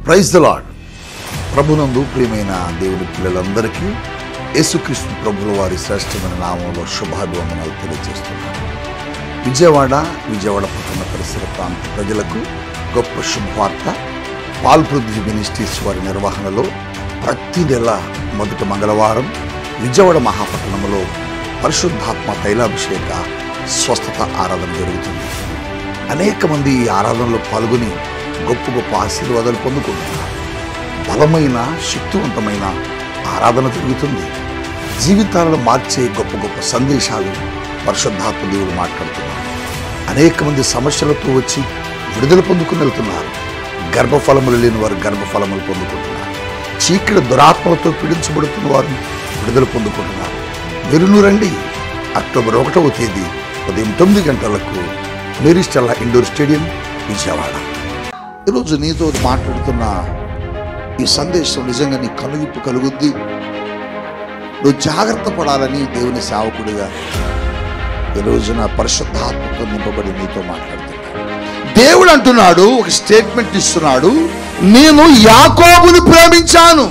Praise the lord ప్రభునందు ప్రియమైన దేవుడి పిల్లలందరికీ యేసుక్రీస్తు ప్రభుల వారి శ్రేష్టమైన నామంలో శుభాభివందనాలు తెలియజేస్తున్నాను విజయవాడ విజయవాడ పట్టణ పరిసర ప్రాంత ప్రజలకు గొప్ప శుభవార్త పాల్పృథ్వీ మినిస్ట్రీస్ వారి నిర్వహణలో ప్రతి నెల మొదటి మంగళవారం విజయవాడ మహాపట్టణంలో పరిశుద్ధాత్మ తైలాభిషేక స్వస్థత ఆరాధన జరుగుతుంది అనేక మంది ఈ ఆరాధనలో పాల్గొని గొప్ప గొప్ప ఆశీర్వాదాలు పొందుకుంటున్నారు బలమైన శక్తివంతమైన ఆరాధన జరుగుతుంది జీవితాలను మార్చే గొప్ప గొప్ప సందేశాలు పరిశుద్ధాత్మ దేవుడు మాట్లాడుతున్నారు అనేక మంది సమస్యలతో వచ్చి విడుదల పొందుకుని వెళ్తున్నారు గర్భఫలములు లేని వారు గర్భఫలములు పొందుకుంటున్నారు చీకటి దురాత్మలతో పీడించబడుతున్న వారు విడుదల పొందుకుంటున్నారు మీరు రండి అక్టోబర్ ఒకటవ తేదీ ఉదయం తొమ్మిది గంటలకు మేరిస్టల్లా ఇండోర్ స్టేడియం విజయవాడ ఈరోజు నీతో మాట్లాడుతున్న ఈ సందేశం నిజంగా నీ కనువిప్పు కలుగుద్ది నువ్వు జాగ్రత్త పడాలని దేవుని సేవకుడిగా ఈ రోజున పరిశుద్ధాత్మతో నింపబడి నీతో మాట్లాడుతున్నాడు దేవుడు అంటున్నాడు ఒక స్టేట్మెంట్ ఇస్తున్నాడు నేను యాకోబును ప్రేమించాను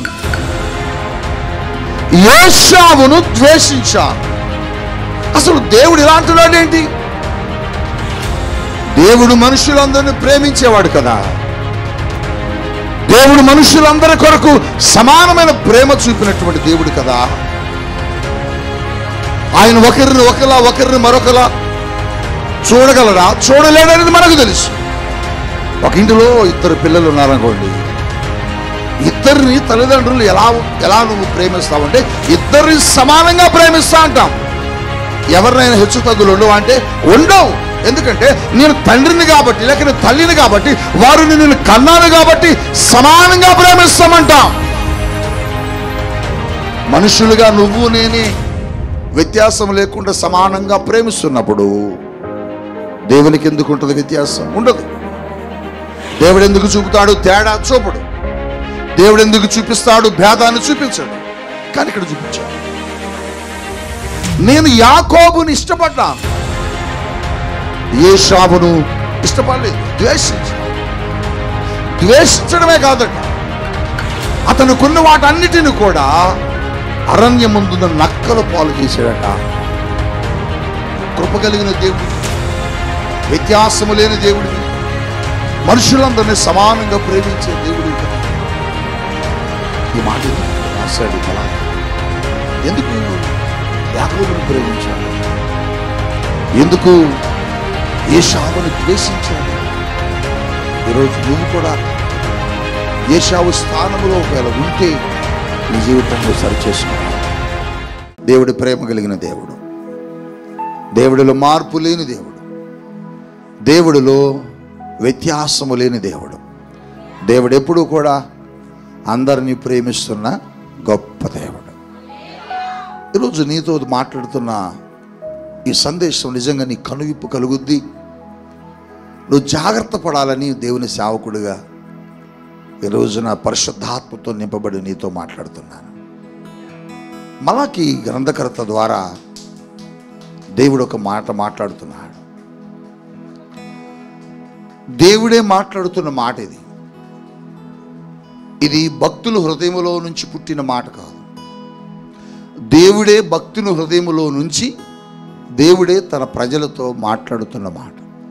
యోషావును ద్వేషించాను అసలు దేవుడు ఇలా అంటున్నాడు ఏంటి దేవుడు మనుషులందరినీ ప్రేమించేవాడు కదా దేవుడు మనుషులందరి కొరకు సమానమైన ప్రేమ చూపినటువంటి దేవుడు కదా ఆయన ఒకరిని ఒకలా ఒకరిని మరొకలా చూడగలరా చూడలేడనేది మనకు తెలుసు ఒక ఇంటిలో ఇద్దరు పిల్లలు ఉన్నారనుకోండి ఇద్దరిని తల్లిదండ్రులు ఎలా ఎలా నువ్వు ప్రేమిస్తావంటే ఇద్దరిని సమానంగా ప్రేమిస్తా అంటాం ఎవరినైనా హెచ్చు తగ్గులు ఉండవు అంటే ఉండవు ఎందుకంటే నేను తండ్రిని కాబట్టి లేక నేను తల్లిని కాబట్టి వారు నిన్ను కన్నాను కాబట్టి సమానంగా ప్రేమిస్తామంటాం మనుషులుగా నువ్వు నేనే వ్యత్యాసం లేకుండా సమానంగా ప్రేమిస్తున్నప్పుడు దేవునికి ఎందుకు ఉంటుంది వ్యత్యాసం ఉండదు దేవుడు ఎందుకు చూపుతాడు తేడా చూపడు దేవుడు ఎందుకు చూపిస్తాడు భేదాన్ని చూపించాడు కానీ ఇక్కడ చూపించాడు నేను యాకోబుని ఇష్టపడ్డాను ఏషాబును ఇష్టపడలేదు ద్వేషించాను ద్వేషించడమే కాదట అతనుకున్న వాటన్నిటిని కూడా అరణ్యముందున్న నక్కల పాలు చేశాడట కృప కలిగిన దేవుడు వ్యత్యాసము లేని దేవుడివి మనుషులందరినీ సమానంగా ప్రేమించే దేవుడు కదా ఈ మాట ఎందుకు రాశాడు అలా ఎందుకు యాకోబుని ప్రేమించాడు ఎందుకు ఏషావును ద్వేషించాడు ఈరోజు నువ్వు కూడా ఏషావు స్థానంలో ఒకవేళ ఉంటే నీ జీవితంలో సరి చేసుకోవాలి దేవుడి ప్రేమ కలిగిన దేవుడు దేవుడిలో మార్పు లేని దేవుడు దేవుడిలో వ్యత్యాసము లేని దేవుడు దేవుడు ఎప్పుడూ కూడా అందరినీ ప్రేమిస్తున్న గొప్ప దేవుడు ఈరోజు నీతో మాట్లాడుతున్న ఈ సందేశం నిజంగా నీ కనువిప్పు కలుగుద్ది నువ్వు జాగ్రత్త పడాలని దేవుని సేవకుడిగా ఈ రోజున పరిశుద్ధాత్మతో నింపబడి నీతో మాట్లాడుతున్నాను మలాకి గ్రంథకర్త ద్వారా దేవుడు ఒక మాట మాట్లాడుతున్నాడు దేవుడే మాట్లాడుతున్న మాట ఇది ఇది భక్తుల హృదయములో నుంచి పుట్టిన మాట కాదు దేవుడే భక్తుని హృదయములో నుంచి దేవుడే తన ప్రజలతో మాట్లాడుతున్న మాట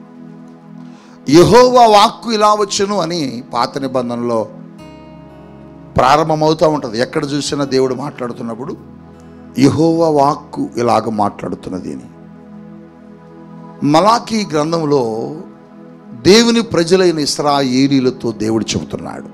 యహోవా వాక్కు ఇలా వచ్చును అని పాత నిబంధనలో ప్రారంభమవుతూ ఉంటుంది ఎక్కడ చూసినా దేవుడు మాట్లాడుతున్నప్పుడు యహోవా వాక్కు ఇలాగ మాట్లాడుతున్నది అని మలాకీ గ్రంథంలో దేవుని ప్రజలైన ఇస్రాయేలీలతో దేవుడు చెబుతున్నాడు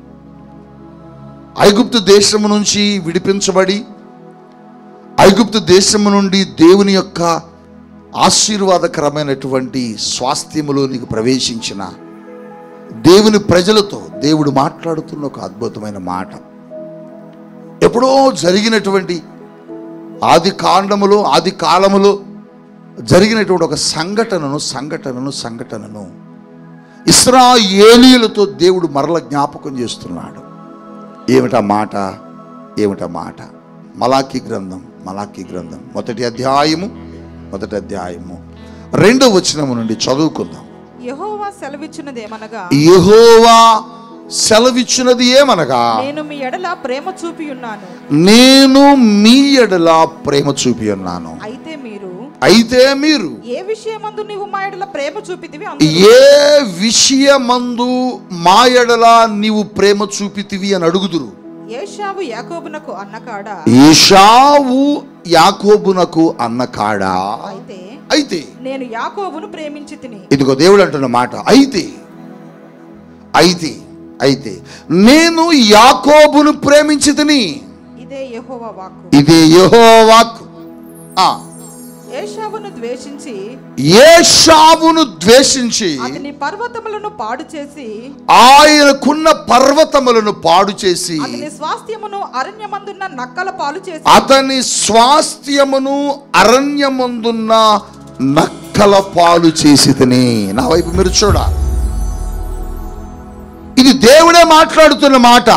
ఐగుప్తు దేశము నుంచి విడిపించబడి ఐగుప్తు దేశము నుండి దేవుని యొక్క ఆశీర్వాదకరమైనటువంటి స్వాస్థ్యములోనికి ప్రవేశించిన దేవుని ప్రజలతో దేవుడు మాట్లాడుతున్న ఒక అద్భుతమైన మాట ఎప్పుడో జరిగినటువంటి ఆది కాండములో ఆది కాలములో జరిగినటువంటి ఒక సంఘటనను సంఘటనను సంఘటనను ఇస్రాయేలీలతో దేవుడు మరల జ్ఞాపకం చేస్తున్నాడు ఏమిటా మాట ఏమిటా మాట మలాకి గ్రంథం మలాకి గ్రంథం మొదటి అధ్యాయము మొదటి అధ్యాయము రెండో వచనము నుండి చదువుకుందాం యెహోవా సెలవిచ్చినదేమనగా యెహోవా సెలవిచ్చినది ఏమనగా నేను మీ ఎడల ప్రేమ చూపి ఉన్నాను నేను మీ ఎడల ప్రేమ చూపి ఉన్నాను అయితే మీరు అయితే మీరు ఏ విషయమందు నీవు మా ఎడల ప్రేమ చూపితివి ఏ విషయమందు మా ఎడల నీవు ప్రేమ చూపితివి అని అడుగుదురు ఏషావు యాకోబునకు అన్నకాడ ఈషావు యాకోబునకు అన్న కాడా అయితే అయితే నేను యాకోబును ప్రేమించి తిని ఇదిగో దేవుడు అంటున్న మాట అయితే అయితే అయితే నేను యాకోబును ప్రేమించితిని ఇదే యెహోవా వాక్కు ఇది యెహోవాకు ఆ ఏషావును ద్వేషించి ఏషావును ద్వేషించి అతని పర్వతములను పాడు చేసి ఆయనకున్న పర్వతములను పాడు చేసి అతని స్వాస్థ్యమును అరణ్యమందున్న నక్కల పాలు చేసి అతని స్వాస్థ్యమును అరణ్యమందున్న నక్కల పాలు చేసితని నా వైపు మీరు చూడ ఇది దేవుడే మాట్లాడుతున్న మాట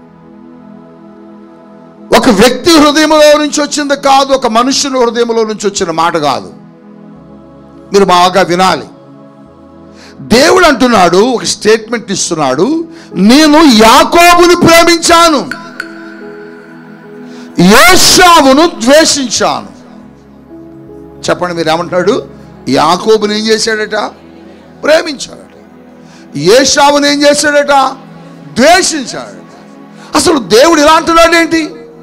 ఒక వ్యక్తి హృదయంలో నుంచి వచ్చింది కాదు ఒక మనుషుని హృదయంలో నుంచి వచ్చిన మాట కాదు మీరు బాగా వినాలి దేవుడు అంటున్నాడు ఒక స్టేట్మెంట్ ఇస్తున్నాడు నేను యాకోబుని ప్రేమించాను యోషావును ద్వేషించాను చెప్పండి మీరు ఏమంటాడు యాకోబుని ఏం చేశాడట ప్రేమించాడట ఏషావుని ఏం చేశాడట ద్వేషించాడట అసలు దేవుడు ఇలా అంటున్నాడు ఏంటి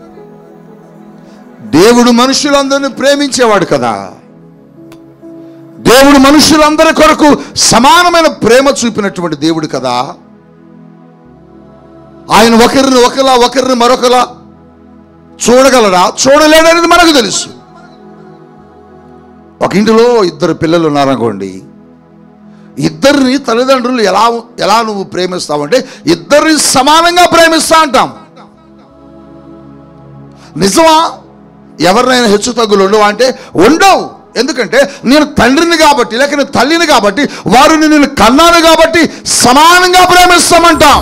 దేవుడు మనుషులందరిని ప్రేమించేవాడు కదా దేవుడు మనుషులందరి కొరకు సమానమైన ప్రేమ చూపినటువంటి దేవుడు కదా ఆయన ఒకరిని ఒకలా ఒకరిని మరొకలా చూడగలడా చూడలేడనేది మనకు తెలుసు ఒక ఇంటిలో ఇద్దరు పిల్లలు ఉన్నారనుకోండి ఇద్దరిని తల్లిదండ్రులు ఎలా ఎలా నువ్వు ప్రేమిస్తావంటే ఇద్దరిని సమానంగా ప్రేమిస్తా అంటాం నిజమా ఎవరినైనా హెచ్చు తగ్గులు ఉండవా అంటే ఉండవు ఎందుకంటే నేను తండ్రిని కాబట్టి లేక నేను తల్లిని కాబట్టి వారు నిన్ను కన్నాను కాబట్టి సమానంగా ప్రేమిస్తామంటాం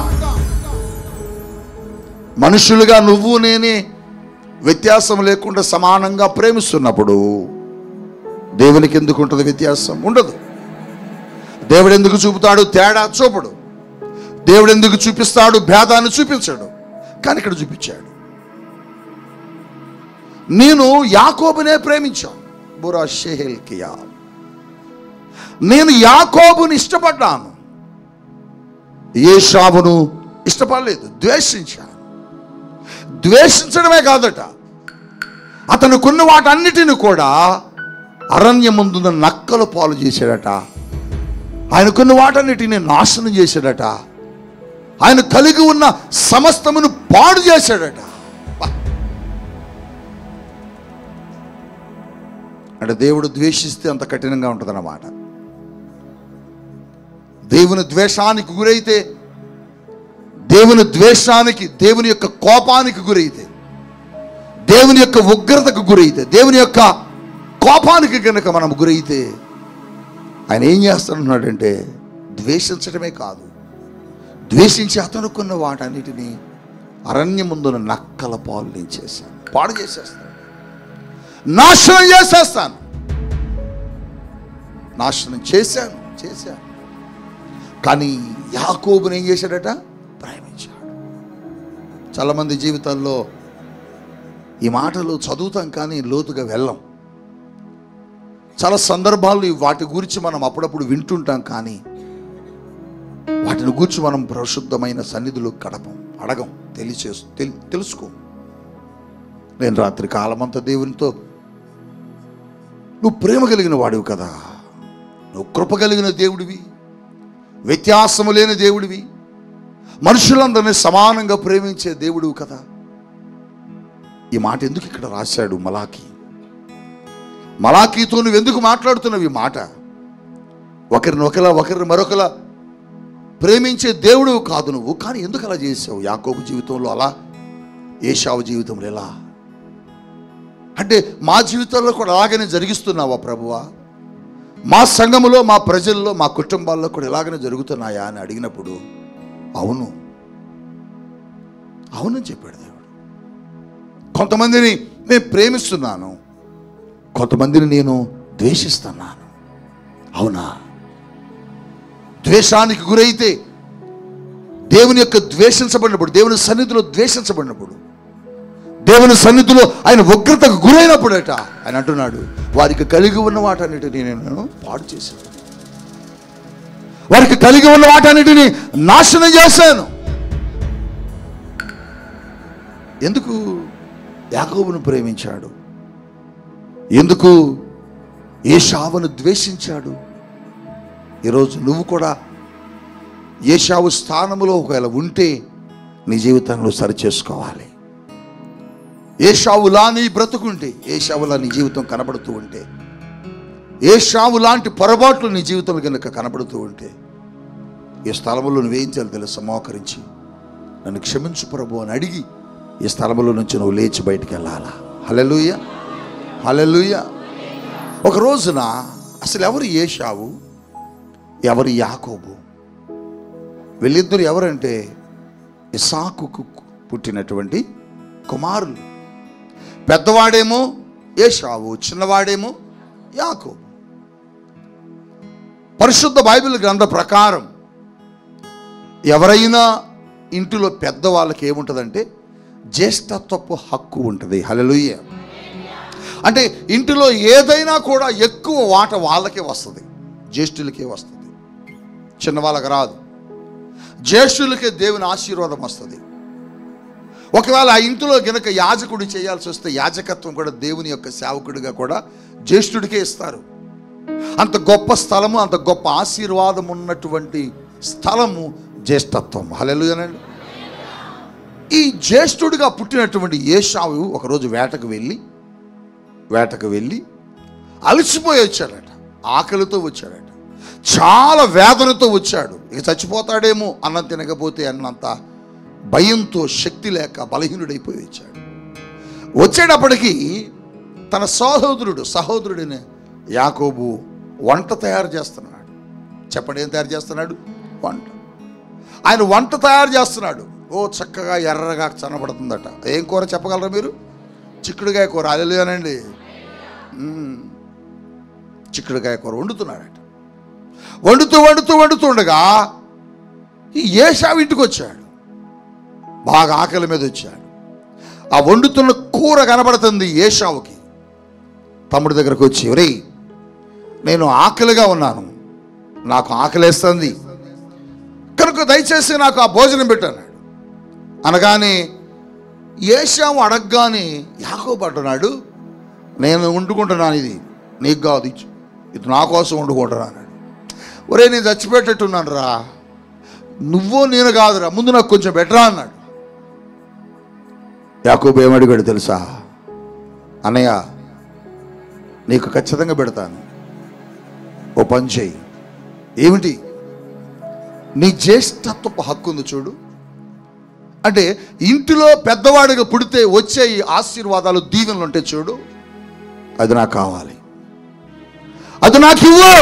మనుషులుగా నువ్వు నేనే వ్యత్యాసం లేకుండా సమానంగా ప్రేమిస్తున్నప్పుడు దేవునికి ఎందుకు ఉంటుంది వ్యత్యాసం ఉండదు దేవుడు ఎందుకు చూపుతాడు తేడా చూపడు దేవుడు ఎందుకు చూపిస్తాడు భేదాన్ని చూపించాడు కానీ ఇక్కడ చూపించాడు నేను యాకోబునే ప్రేమించాను బురా షెహెల్ కియా నేను యాకోబుని ఇష్టపడ్డాను ఏషాబును ఇష్టపడలేదు ద్వేషించాను ద్వేషించడమే కాదట అతనుకున్న వాటన్నిటిని కూడా అరణ్యముందున్న నక్కలు పాలు చేశాడట ఆయనకున్న వాటన్నిటిని నాశనం చేశాడట ఆయన కలిగి ఉన్న సమస్తమును పాడు చేశాడట బా. అంటే దేవుడు ద్వేషిస్తే అంత కఠినంగా ఉంటుందన్నమాట దేవుని ద్వేషానికి గురైతే దేవుని ద్వేషానికి దేవుని యొక్క కోపానికి గురైతే దేవుని యొక్క ఉగ్రతకు గురైతే దేవుని యొక్క కోపానికి కనుక మనం గురైతే ఆయన ఏం చేస్తున్నాడంటే ద్వేషించడమే కాదు ద్వేషించి అతనుకున్న వాటన్నిటిని అరణ్యముందున నక్కల పాలు నేను చేశాను పాడు చేసేస్తాను నాశనం చేసేస్తాను నాశనం చేశాను చేశాను కానీ యాకోబుని ఏం చేశాడట ప్రేమించాడు చాలామంది జీవితాల్లో ఈ మాటలు చదువుతాం కానీ లోతుగా వెళ్ళం చాలా సందర్భాలు వాటి గురించి మనం అప్పుడప్పుడు వింటుంటాం కానీ వాటిని గురించి మనం ప్రశుద్ధమైన సన్నిధులు గడపం అడగం తెలియచే తెలి తెలుసుకో నేను రాత్రి కాలమంతా దేవునితో నువ్వు ప్రేమ కలిగిన వాడివి కదా నువ్వు కృప కలిగిన దేవుడివి వ్యత్యాసము లేని దేవుడివి మనుషులందరినీ సమానంగా ప్రేమించే దేవుడివి కదా ఈ మాట ఎందుకు ఇక్కడ రాశాడు మలాకి మలాకీతో నువ్వు ఎందుకు మాట్లాడుతున్నావు ఈ మాట ఒకరిని ఒకలా ఒకరిని మరొకలా ప్రేమించే దేవుడు కాదు నువ్వు కానీ ఎందుకు అలా చేసావు యాకోబు జీవితంలో అలా ఏషావు జీవితంలో ఎలా అంటే మా జీవితాల్లో కూడా అలాగనే జరిగిస్తున్నావా ప్రభువా మా సంఘములో మా ప్రజల్లో మా కుటుంబాల్లో కూడా ఇలాగనే జరుగుతున్నాయా అని అడిగినప్పుడు అవును అవునని చెప్పాడు దేవుడు కొంతమందిని నేను ప్రేమిస్తున్నాను కొంతమందిని నేను ద్వేషిస్తున్నాను అవునా ద్వేషానికి గురైతే దేవుని యొక్క ద్వేషించబడినప్పుడు దేవుని సన్నిధిలో ద్వేషించబడినప్పుడు దేవుని సన్నిధిలో ఆయన ఉగ్రతకు గురైనప్పుడట ఆయన అంటున్నాడు వారికి కలిగి ఉన్న వాటన్నిటిని నేను పాడు చేశాను వారికి కలిగి ఉన్న వాటన్నిటిని నాశనం చేశాను ఎందుకు యాకోబును ప్రేమించాడు ఎందుకు ఏషావును ద్వేషించాడు ఈరోజు నువ్వు కూడా ఏషావు స్థానములో ఒకవేళ ఉంటే నీ జీవితంలో సరిచేసుకోవాలి ఏషావులా నీ బ్రతుకుంటే ఏషావులా నీ జీవితం కనబడుతూ ఉంటే ఏషావు లాంటి పొరపాట్లు నీ జీవితం కనుక కనబడుతూ ఉంటే ఈ స్థలంలో నువ్వేం చేయాలి తెలుసా మోకరించి నన్ను క్షమించు ప్రభు అని అడిగి ఈ స్థలంలో నుంచి నువ్వు లేచి బయటికి వెళ్ళాలా హలెలుయ హలెలుయ ఒక రోజున అసలు ఎవరు ఏషావు ఎవరు యాకోబు వీళ్ళిద్దరు ఎవరంటే ఇసాకుకు పుట్టినటువంటి కుమారులు పెద్దవాడేమో ఏషావు చిన్నవాడేమో యాకోబు పరిశుద్ధ బైబిల్ గ్రంథ ప్రకారం ఎవరైనా ఇంటిలో పెద్దవాళ్ళకి ఏముంటుందంటే జ్యేష్ఠత్వపు హక్కు ఉంటుంది హలలుయ్య అంటే ఇంటిలో ఏదైనా కూడా ఎక్కువ వాట వాళ్ళకే వస్తుంది జ్యేష్ఠులకే వస్తుంది చిన్నవాళ్ళకి రాదు జ్యేష్ఠులకే దేవుని ఆశీర్వాదం వస్తుంది ఒకవేళ ఆ ఇంటిలో గనక యాజకుడు చేయాల్సి వస్తే యాజకత్వం కూడా దేవుని యొక్క సేవకుడిగా కూడా జ్యేష్ఠుడికే ఇస్తారు అంత గొప్ప స్థలము అంత గొప్ప ఆశీర్వాదం ఉన్నటువంటి స్థలము జ్యేష్ఠత్వం హలెలుయనండి ఈ జ్యేష్ఠుడిగా పుట్టినటువంటి ఏషావు ఒకరోజు వేటకు వెళ్ళి వేటకు వెళ్ళి అలసిపోయి వచ్చాడట ఆకలితో వచ్చాడట చాలా వేదనతో వచ్చాడు ఇక చచ్చిపోతాడేమో అన్నం తినకపోతే అన్నంత భయంతో శక్తి లేక బలహీనుడైపోయి వచ్చాడు వచ్చేటప్పటికి తన సహోదరుడు సహోదరుడిని యాకోబు వంట తయారు చేస్తున్నాడు చెప్పండి ఏం తయారు చేస్తున్నాడు వంట ఆయన వంట తయారు చేస్తున్నాడు ఓ చక్కగా ఎర్రగా చనబడుతుందట ఏం కూర చెప్పగలరా మీరు చిక్కుడుకాయ కూర అలెలుగానండి చిక్కుడుకాయ కూర వండుతున్నాడట వండుతూ వండుతూ వండుతూ ఉండగా ఈ ఏషావు ఇంటికి వచ్చాడు బాగా ఆకలి మీద వచ్చాడు ఆ వండుతున్న కూర కనబడుతుంది ఏషావుకి తమ్ముడి దగ్గరకు వచ్చి ఒరేయ్ నేను ఆకలిగా ఉన్నాను నాకు ఆకలేస్తుంది కనుక దయచేసి నాకు ఆ భోజనం పెట్టన్నాడు అనగానే ఏషావు అడగగానే యాకోబు అంటున్నాడు నేను వండుకుంటున్నాను ఇది నీకు కాదు ఇచ్చు ఇది నా కోసం వండుకుంటున్నాను అన్నాడు ఒరే నేను చచ్చిపెట్టేట్టున్నాను రా నువ్వో నేను కాదురా ముందు నాకు కొంచెం బెటరా అన్నాడు యాకోబు ఏమడిగాడు తెలుసా అన్నయ్య నీకు ఖచ్చితంగా పెడతాను ఓ పని చేయి ఏమిటి నీ జ్యేష్ఠత్వపు హక్కు ఉంది చూడు అంటే ఇంటిలో పెద్దవాడిగా పుడితే వచ్చే ఈ ఆశీర్వాదాలు దీవెనలు ఉంటే చూడు అది నాకు కావాలి అది నాకు ఇవ్వు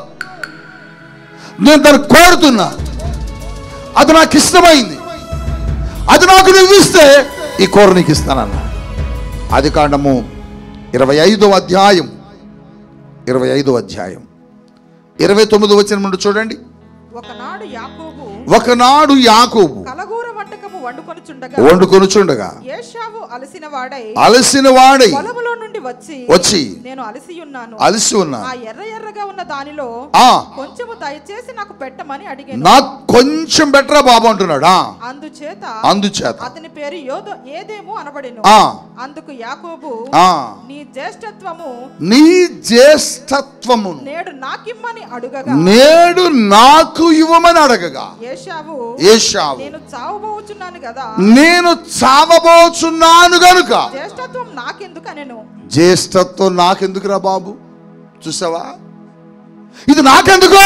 నేను దాన్ని కోరుతున్నా అది నాకు ఇష్టమైంది అది నాకు నువ్వు ఇస్తే ఈ కూర నీకు ఇస్తానన్నా అది కాండము ఇరవై ఐదో అధ్యాయం ఇరవై ఐదో అధ్యాయం ఇరవై తొమ్మిది వచ్చిన ముందు చూడండి ఒకనాడు యాకోబు ఒకనాడు యాకోబు కలగూర వంటకము వండుకొనుచుండగా వండుకొనుచుండగా ఏషావు అలసిన వాడై అలసిన వాడై పొలములో నుండి వచ్చి వచ్చి నేను అలసి ఉన్నాను అలసి ఉన్నా ఆ ఎర్ర ఎర్రగా ఉన్న దానిలో ఆ కొంచెము దయచేసి నాకు పెట్టమని అడిగాను నాకు కొంచెం బెటరా బాబు అంటున్నాడా అందుచేత అందుచేత అతని పేరు యోదో ఏదేమో అనబడెను ఆ అందుకు యాకోబు ఆ నీ జ్యేష్ఠత్వము నీ జ్యేష్ఠత్వమును నేడు నాకిమ్మని అడుగగా నేడు నాకు ఇవ్వమని అడగగా ఏషావు ఏషావు నేను చావబోచున్నాను కదా నేను చావబోచున్నాను గనుక జ్యేష్ఠత్వం నాకెందుకు అనెను జ్యేష్ఠత్వం నాకెందుకురా బాబు చూసావా ఇది నాకెందుకు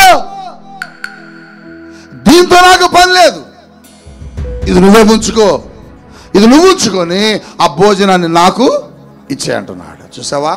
దీంతో నాకు పని లేదు ఇది నువ్వే ఉంచుకో ఇది నువ్వు ఉంచుకొని ఆ భోజనాన్ని నాకు ఇచ్చే అంటున్నాడు చూసావా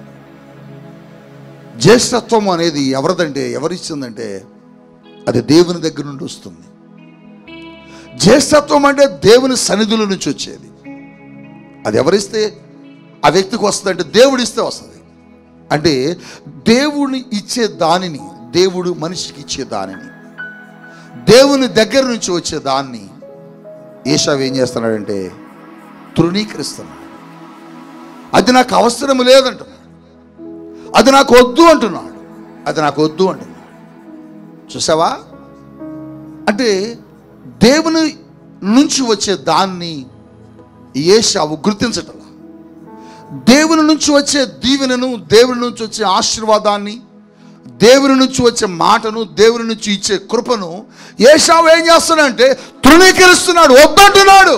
జ్యేష్ఠత్వం అనేది ఎవరిదంటే ఎవరిచ్చిందంటే అది దేవుని దగ్గర నుండి వస్తుంది జ్యేష్ఠత్వం అంటే దేవుని సన్నిధుల నుంచి వచ్చేది అది ఎవరిస్తే ఆ వ్యక్తికి వస్తుంది అంటే దేవుడు ఇస్తే వస్తుంది అంటే దేవుని ఇచ్చే దానిని దేవుడు మనిషికి ఇచ్చే దానిని దేవుని దగ్గర నుంచి వచ్చే దాన్ని ఏషావు ఏం చేస్తున్నాడంటే తృణీకరిస్తున్నాడు అది నాకు అవసరం లేదంటున్నాడు అది నాకు వద్దు అంటున్నాడు అది నాకు వద్దు అంటున్నాడు చూసావా అంటే దేవుని నుంచి వచ్చే దాన్ని ఏషావు గుర్తించటం దేవుని నుంచి వచ్చే దీవెనను దేవుని నుంచి వచ్చే ఆశీర్వాదాన్ని దేవుని నుంచి వచ్చే మాటను దేవుని నుంచి ఇచ్చే కృపను ఏషావు ఏం చేస్తున్నాడంటే తృణీకరిస్తున్నాడు వద్దంటున్నాడు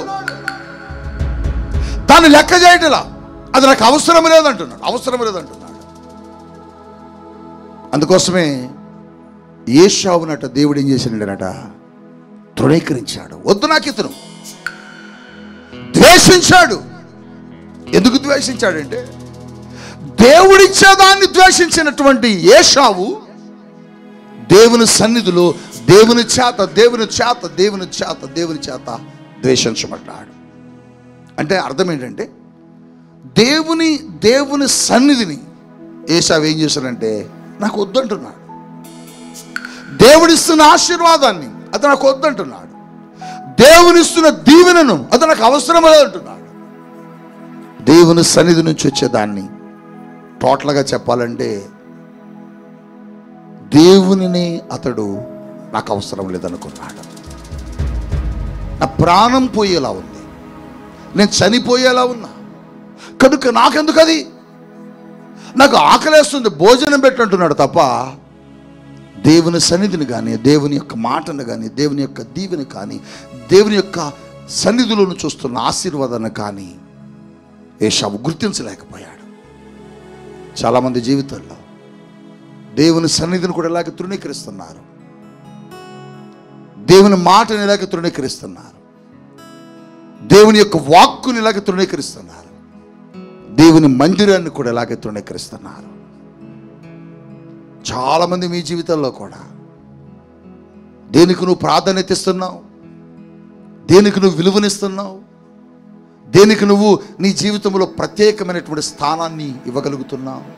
దాన్ని లెక్క చేయటలా అది నాకు అవసరం లేదంటున్నాడు అవసరం లేదంటున్నాడు అందుకోసమే ఏషావునట దేవుడు ఏం చేసినాడనట తృణీకరించాడు వద్దు నాకు ఇతను ద్వేషించాడు ఎందుకు ద్వేషించాడంటే దేవుడిచ్చేదాన్ని ద్వేషించినటువంటి ఏషావు దేవుని సన్నిధిలో దేవుని చేత దేవుని చేత దేవుని చేత దేవుని చేత ద్వేషించబడ్డాడు అంటే అర్థం ఏంటంటే దేవుని దేవుని సన్నిధిని ఏషావు ఏం చేశాడంటే నాకు వద్దంటున్నాడు దేవుడిస్తున్న ఆశీర్వాదాన్ని అది నాకు వద్దంటున్నాడు దేవునిస్తున్న దీవెనను అది నాకు అవసరం లేదంటున్నాడు దేవుని సన్నిధి నుంచి వచ్చేదాన్ని టోటల్గా చెప్పాలంటే దేవునిని అతడు నాకు అవసరం లేదనుకున్నాడు నా ప్రాణం పోయేలా ఉంది నేను చనిపోయేలా ఉన్నా కనుక నాకెందుకు అది నాకు ఆకలేస్తుంది భోజనం పెట్టంటున్నాడు తప్ప దేవుని సన్నిధిని కానీ దేవుని యొక్క మాటను కానీ దేవుని యొక్క దీవెని కానీ దేవుని యొక్క సన్నిధిలోను చూస్తున్న ఆశీర్వాదాన్ని కానీ ఏషావు గుర్తించలేకపోయాడు చాలామంది జీవితాల్లో దేవుని సన్నిధిని కూడా ఇలాగ తృణీకరిస్తున్నారు దేవుని మాటని ఇలాగ తృణీకరిస్తున్నారు దేవుని యొక్క వాక్కుని ఇలాగ తృణీకరిస్తున్నారు దేవుని మందిరాన్ని కూడా ఇలాగే తృణీకరిస్తున్నారు చాలామంది మీ జీవితంలో కూడా దేనికి నువ్వు ప్రాధాన్యత ఇస్తున్నావు దేనికి నువ్వు విలువనిస్తున్నావు దేనికి నువ్వు నీ జీవితంలో ప్రత్యేకమైనటువంటి స్థానాన్ని ఇవ్వగలుగుతున్నావు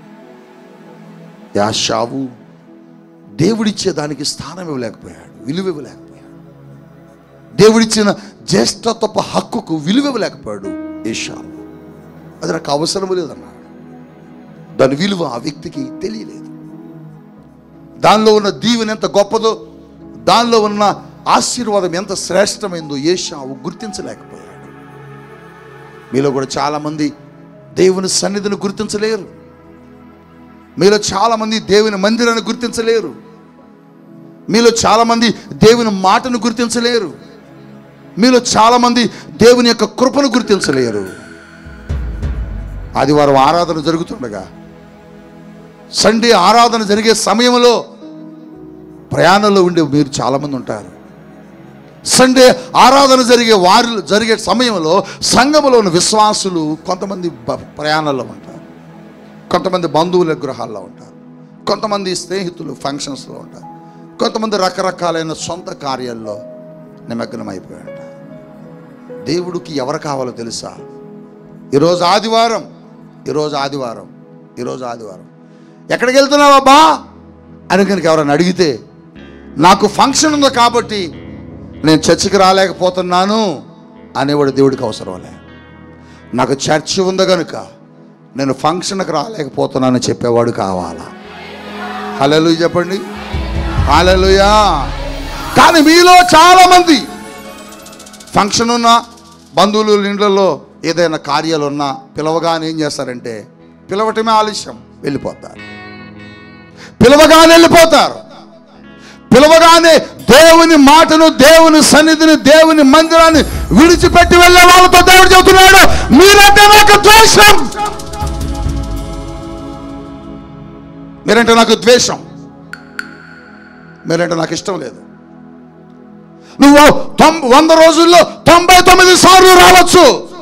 యాషావు దేవుడిచ్చే దానికి స్థానం ఇవ్వలేకపోయాడు విలువ ఇవ్వలేకపోయాడు దేవుడిచ్చిన జ్యేష్ఠత్వపు హక్కుకు విలువ ఇవ్వలేకపోయాడు ఏషావు అది నాకు అవసరం లేదన్నాడు దాని విలువ ఆ వ్యక్తికి తెలియలేదు దానిలో ఉన్న దీవెన ఎంత గొప్పదో దానిలో ఉన్న ఆశీర్వాదం ఎంత శ్రేష్టమైందో ఏషావు గుర్తించలేకపోయాడు మీలో కూడా చాలామంది దేవుని సన్నిధిని గుర్తించలేరు మీలో చాలామంది దేవుని మందిరాన్ని గుర్తించలేరు మీలో చాలామంది దేవుని మాటను గుర్తించలేరు మీలో చాలామంది దేవుని యొక్క కృపను గుర్తించలేరు ఆదివారం ఆరాధన జరుగుతుండగా సండే ఆరాధన జరిగే సమయంలో ప్రయాణంలో ఉండే మీరు చాలామంది ఉంటారు సండే ఆరాధన జరిగే వారి జరిగే సమయంలో సంఘములో ఉన్న విశ్వాసులు కొంతమంది బ- ప్రయాణాల్లో ఉంటారు కొంతమంది బంధువుల గృహాల్లో ఉంటారు కొంతమంది స్నేహితులు ఫంక్షన్స్లో ఉంటారు కొంతమంది రకరకాలైన సొంత కార్యాల్లో నిమగ్నం అయిపోయి ఉంటారు దేవుడికి ఎవరు కావాలో తెలుసా ఈరోజు ఆదివారం ఈరోజు ఆదివారం ఈరోజు ఆదివారం ఎక్కడికి వెళ్తున్నావా బా అని కనుక ఎవరైనా అడిగితే నాకు ఫంక్షన్ ఉంది కాబట్టి నేను చర్చికి రాలేకపోతున్నాను అనేవాడు దేవుడికి అవసరంలే నాకు చర్చి ఉంది కనుక నేను ఫంక్షన్కి రాలేకపోతున్నానని చెప్పేవాడు కావాలా హలలు చెప్పండి హలలుయా కానీ మీలో చాలామంది ఫంక్షన్ ఉన్న బంధువులు ఇండ్లలో ఏదైనా కార్యాలు ఉన్నా పిలవగానే ఏం చేస్తారంటే పిలవటమే ఆలస్యం వెళ్ళిపోతారు పిలవగానే వెళ్ళిపోతారు పిలవగానే దేవుని మాటను దేవుని సన్నిధిని దేవుని మందిరాన్ని విడిచిపెట్టి వెళ్ళే వాళ్ళతో దేవుడు చెబుతున్నాడు మీరంటే నాకు ద్వేషం మీరంటే నాకు ద్వేషం మీరంటే నాకు ఇష్టం లేదు నువ్వు తొం వంద రోజుల్లో తొంభై తొమ్మిది సార్లు రావచ్చు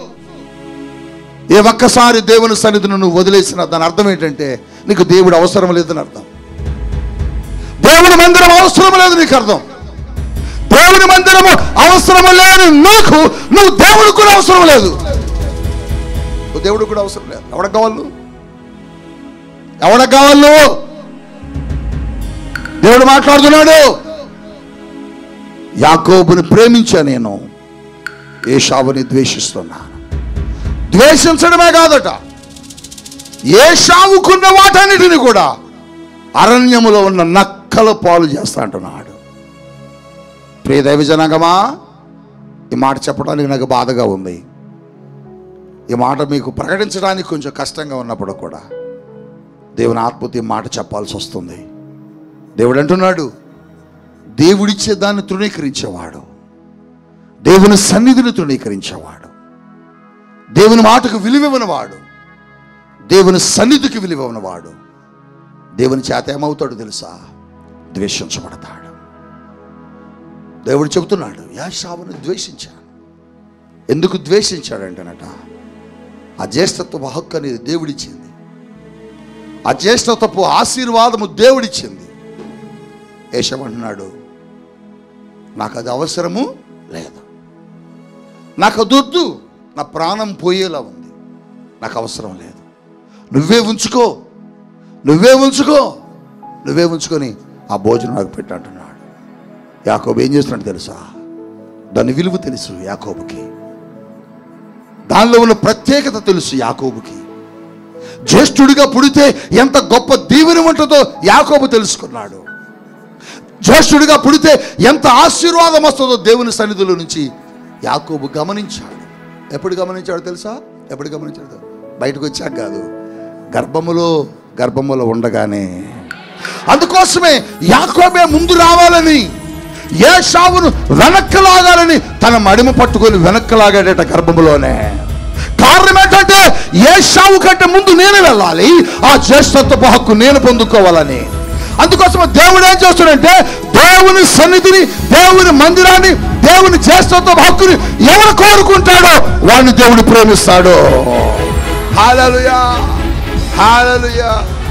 ఏ ఒక్కసారి దేవుని సన్నిధిని నువ్వు వదిలేసిన దాని అర్థం ఏంటంటే నీకు దేవుడు అవసరం లేదని అర్థం దేవుని మందిరం అవసరం లేదు నీకు అర్థం దేవుని మందిరము అవసరం లేని నీకు నువ్వు దేవుడు కూడా అవసరం లేదు నువ్వు దేవుడు కూడా అవసరం లేదు ఎవడకు కావాలి నువ్వు ఎవడకు కావాలి నువ్వు దేవుడు మాట్లాడుతున్నాడు యాకోబుని ప్రేమించా నేను ఏషావుని ద్వేషిస్తున్నాను ద్వేషించడమే కాదట ఏషావుకున్న వాటన్నిటిని కూడా అరణ్యములో ఉన్న నక్కల పాలు చేస్తా అంటున్నాడు ప్రియ దైవ జనాంగమా ఈ మాట చెప్పడానికి నాకు బాధగా ఉంది ఈ మాట మీకు ప్రకటించడానికి కొంచెం కష్టంగా ఉన్నప్పుడు కూడా దేవుని ఆత్మతో ఈ మాట చెప్పాల్సి వస్తుంది దేవుడు అంటున్నాడు దేవుడిచ్చే దాన్ని తృణీకరించేవాడు దేవుని సన్నిధిని తృణీకరించేవాడు దేవుని మాటకు విలువివ్వనివాడు దేవుని సన్నిధికి విలువివ్వనివాడు దేవుని చేత ఏమవుతాడు తెలుసా ద్వేషించబడతాడు దేవుడు చెబుతున్నాడు యాషావును ద్వేషించాను ఎందుకు ద్వేషించాడంటేనట ఆ జ్యేష్ఠత్వపు హక్కు అనేది దేవుడిచ్చింది ఆ జ్యేష్ఠత్వపు ఆశీర్వాదము దేవుడిచ్చింది ఏషమంటున్నాడు నాకు అది అవసరము లేదు నాకు అది వద్దు నా ప్రాణం పోయేలా ఉంది నాకు అవసరం లేదు నువ్వే ఉంచుకో నువ్వే ఉంచుకో నువ్వే ఉంచుకొని ఆ భోజనం నాకు పెట్టు అంటున్నాడు యాకోబు ఏం చేస్తున్నాడు తెలుసా దాని విలువ తెలుసు యాకోబుకి దానిలో ఉన్న ప్రత్యేకత తెలుసు యాకోబుకి జ్యేష్ఠుడిగా పుడితే ఎంత గొప్ప దీవెన ఉంటుందో యాకోబు తెలుసుకున్నాడు జ్యేష్ఠుడిగా పుడితే ఎంత ఆశీర్వాదం వస్తుందో దేవుని సన్నిధిలో నుంచి యాకోబు గమనించాడు ఎప్పుడు గమనించాడు తెలుసా ఎప్పుడు గమనించాడు బయటకు వచ్చాక కాదు గర్భములో గర్భములో ఉండగానే అందుకోసమే యాకోబే ముందు రావాలని ఏ షావును వెనక్కి లాగాలని తన మడిమ పట్టుకొని వెనక్కి లాగాడట గర్భములోనే కారణం ఏంటంటే ఏ షావు కంటే ముందు నేను వెళ్ళాలి ఆ జ్యేష్ఠత్వపు హక్కు నేను పొందుకోవాలని అందుకోసం దేవుడు ఏం చేస్తాడంటే దేవుని సన్నిధిని దేవుని మందిరాన్ని దేవుని జ్యేష్ఠత్వ హక్కుని ఎవరు కోరుకుంటాడో వాడిని దేవుడు ప్రేమిస్తాడు హాలలుయా హాలలుయా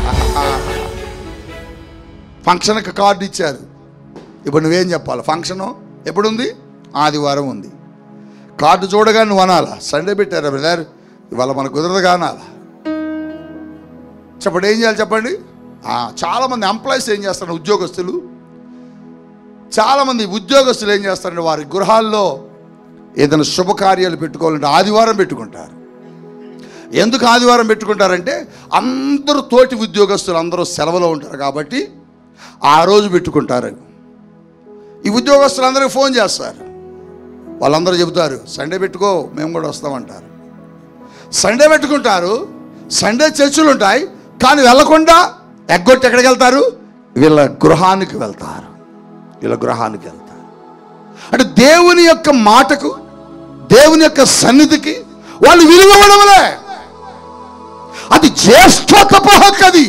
ఫంక్షన్కి కార్డు ఇచ్చారు ఇప్పుడు నువ్వేం చెప్పాలి ఫంక్షను ఎప్పుడుంది ఆదివారం ఉంది కార్డు చూడగా నువ్వు అనాలా సండే పెట్టారా బ్రదర్ ఇవాళ మనకు కుదరదుగా అనాలా చెప్పండి ఏం చేయాలి చెప్పండి ఆ, చాలామంది ఎంప్లాయీస్ ఏం చేస్తారు ఉద్యోగస్తులు చాలామంది ఉద్యోగస్తులు ఏం చేస్తారంటే వారి గృహాల్లో ఏదైనా శుభకార్యాలు పెట్టుకోవాలంటే ఆదివారం పెట్టుకుంటారు ఎందుకు ఆదివారం పెట్టుకుంటారంటే అందరూ తోటి ఉద్యోగస్తులు అందరూ సెలవులో ఉంటారు కాబట్టి ఆ రోజు పెట్టుకుంటారు ఈ ఉద్యోగస్తులు అందరికీ ఫోన్ చేస్తారు వాళ్ళందరూ చెబుతారు సండే పెట్టుకో మేము కూడా వస్తామంటారు సండే పెట్టుకుంటారు సండే చర్చిలు ఉంటాయి కానీ వెళ్ళకుండా ఎగ్గొట్టి ఎక్కడికి వెళ్తారు వీళ్ళ గృహానికి వెళ్తారు వీళ్ళ గృహానికి వెళ్తారు అంటే దేవుని యొక్క మాటకు దేవుని యొక్క సన్నిధికి వాళ్ళు విలువ ఇవ్వడమలే అది జ్యేష్ఠత్వపు హక్కు అది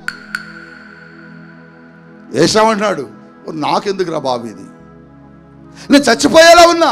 ఏసామంటున్నాడు నాకెందుకు రా బాబు ఇది నేను చచ్చిపోయేలా ఉన్నా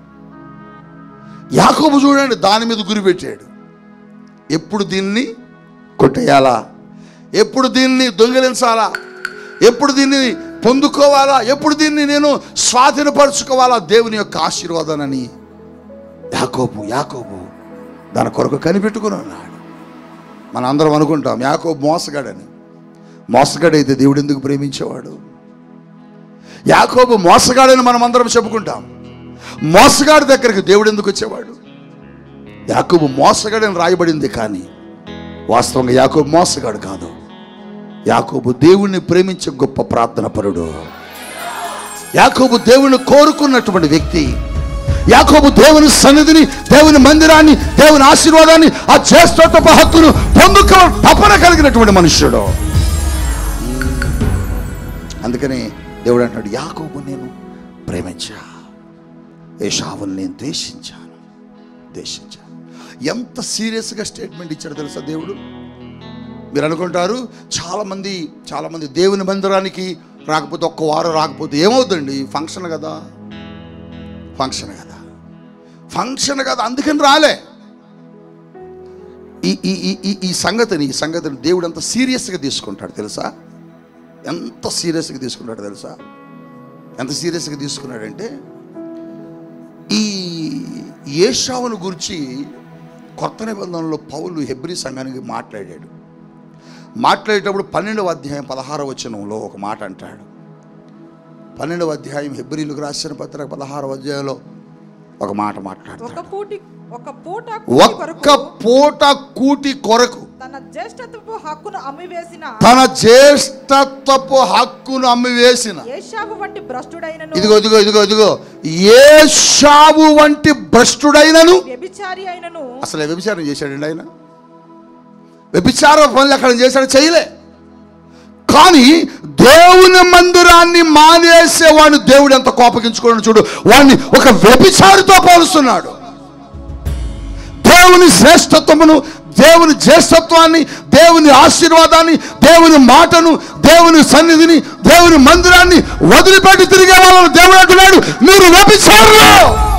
యాకోబు చూడండి దాని మీద గురి పెట్టాడు ఎప్పుడు దీన్ని కొట్టేయాలా ఎప్పుడు దీన్ని దొంగిలించాలా ఎప్పుడు దీన్ని పొందుకోవాలా ఎప్పుడు దీన్ని నేను స్వాధీనపరుచుకోవాలా దేవుని యొక్క ఆశీర్వాదానని యాకోబు యాకోబు దాని కొరకు కనిపెట్టుకుని ఉన్నాడు మన అందరం అనుకుంటాం యాకోబు మోసగాడని మోసగాడైతే దేవుడు ఎందుకు ప్రేమించేవాడు యాకోబు మోసగాడని మనం అందరం చెప్పుకుంటాం మోసగాడి దగ్గరికి దేవుడు ఎందుకు వచ్చేవాడు యాకోబు మోసగాడని రాయబడింది కానీ వాస్తవంగా యాకోబు మోసగాడు కాదు యాకోబు దేవుణ్ణి ప్రేమించే గొప్ప ప్రార్థన పరుడు యాకోబు దేవుని కోరుకున్నటువంటి వ్యక్తి యాకోబు దేవుని సన్నిధిని దేవుని మందిరాన్ని దేవుని ఆశీర్వాదాన్ని ఆ జ్యేష్ఠత్వ హక్కును పొందుకో తపన కలిగినటువంటి మనుష్యుడు అందుకని దేవుడు అంటాడు యాకోబు నేను ప్రేమించా ఏషావుని నేను ద్వేషించాను ద్వేషించాను ఎంత సీరియస్గా స్టేట్మెంట్ ఇచ్చాడు తెలుసా దేవుడు మీరు అనుకుంటారు చాలామంది చాలామంది దేవుని మందిరానికి రాకపోతే ఒక్క వారం రాకపోతే ఏమవుతుందండి ఫంక్షన్ కదా ఫంక్షన్ కదా ఫంక్షన్ కదా అందుకని రాలే ఈ ఈ ఈ- ఈ ఈ సంగతిని ఈ సంగతిని దేవుడు ఎంత సీరియస్గా తీసుకుంటాడు తెలుసా ఎంత సీరియస్గా తీసుకున్నాడు తెలుసా ఎంత సీరియస్గా తీసుకున్నాడంటే ఈ ఏషావును గురించి కొత్త నిబంధనలో పౌలు హెబ్రి సంఘానికి మాట్లాడాడు మాట్లాడేటప్పుడు పన్నెండవ అధ్యాయం పదహారవ వచనంలో ఒక మాట అంటాడు పన్నెండవ అధ్యాయం హెబ్రిలకు రాసిన పత్రిక పదహారవ అధ్యాయంలో ఒక మాట ఒక మాట్లాడతాడు పూటి ఒక పూట కూటి ఒక్క కొరకు పూట కూటి కొరకు తన జ్యేష్ఠత్వపు హక్కును అమ్మివేసిన తన జ్యేష్ఠత్వపు హక్కును అమ్మివేసిన ఏషావు వంటి భ్రష్టుడైనను ఇదిగో ఇదిగో ఇదిగో ఇదిగో ఏ షావు వంటి భ్రష్టుడైనను వ్యభిచారి అయినను అసలు వ్యభిచారం చేశాడండి ఆయన వ్యభిచార పనులు అక్కడ చేశాడు చేయలే కానీ దేవుని మందిరాన్ని మానేసే వాడిని దేవుడు ఎంత కోపగించుకోవడం చూడు వాడిని ఒక వ్యభిచారితో పోలుస్తున్నాడు దేవుని శ్రేష్టత్వమును దేవుని జ్యేష్ఠత్వాన్ని దేవుని ఆశీర్వాదాన్ని దేవుని మాటను దేవుని సన్నిధిని దేవుని మందిరాన్ని వదిలిపెట్టి తిరిగే వాళ్ళని దేవుడు అంటున్నాడు మీరు వ్యభిచారులు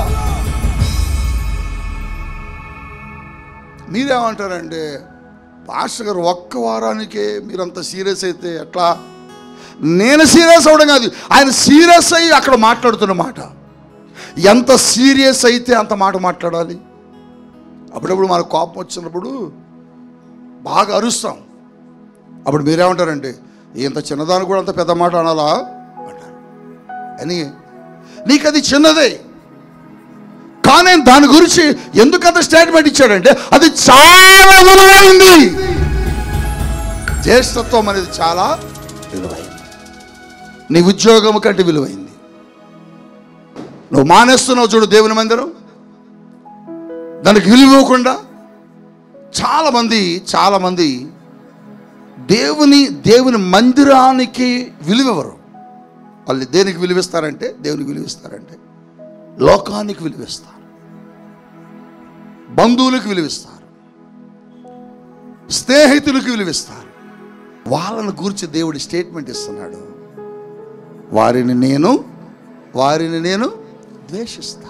మీరేమంటారండి పాస్టర్ గారు ఒక్క వారానికే మీరంత సీరియస్ అయితే ఎట్లా నేను సీరియస్ అవడం కాదు ఆయన సీరియస్ అయ్యి అక్కడ మాట్లాడుతున్న మాట ఎంత సీరియస్ అయితే అంత మాట మాట్లాడాలి అప్పుడప్పుడు మనకు కోపం వచ్చినప్పుడు బాగా అరుస్తాం అప్పుడు మీరేమంటారంటే ఇంత చిన్నదాన్ని కూడా అంత పెద్ద మాట అనాలా అంటారు అని నీకు అది చిన్నదే కానీ దాని గురించి ఎందుకంత స్టేట్మెంట్ ఇచ్చాడంటే అది చాలా విలువైంది జ్యేష్ఠత్వం అనేది చాలా విలువైంది నీ ఉద్యోగం కంటే విలువైంది నువ్వు మానేస్తున్నావు చూడు దేవుని మందిరం దానికి విలువ ఇవ్వకుండా చాలామంది చాలామంది దేవుని దేవుని మందిరానికి విలువెవరు వాళ్ళు దేనికి విలువిస్తారంటే దేవునికి విలువిస్తారంటే లోకానికి విలువిస్తారు బంధువులకు విలువిస్తారు స్నేహితులకు విలువిస్తారు వాళ్ళని గురించి దేవుడి స్టేట్మెంట్ ఇస్తున్నాడు వారిని నేను వారిని నేను ద్వేషిస్తా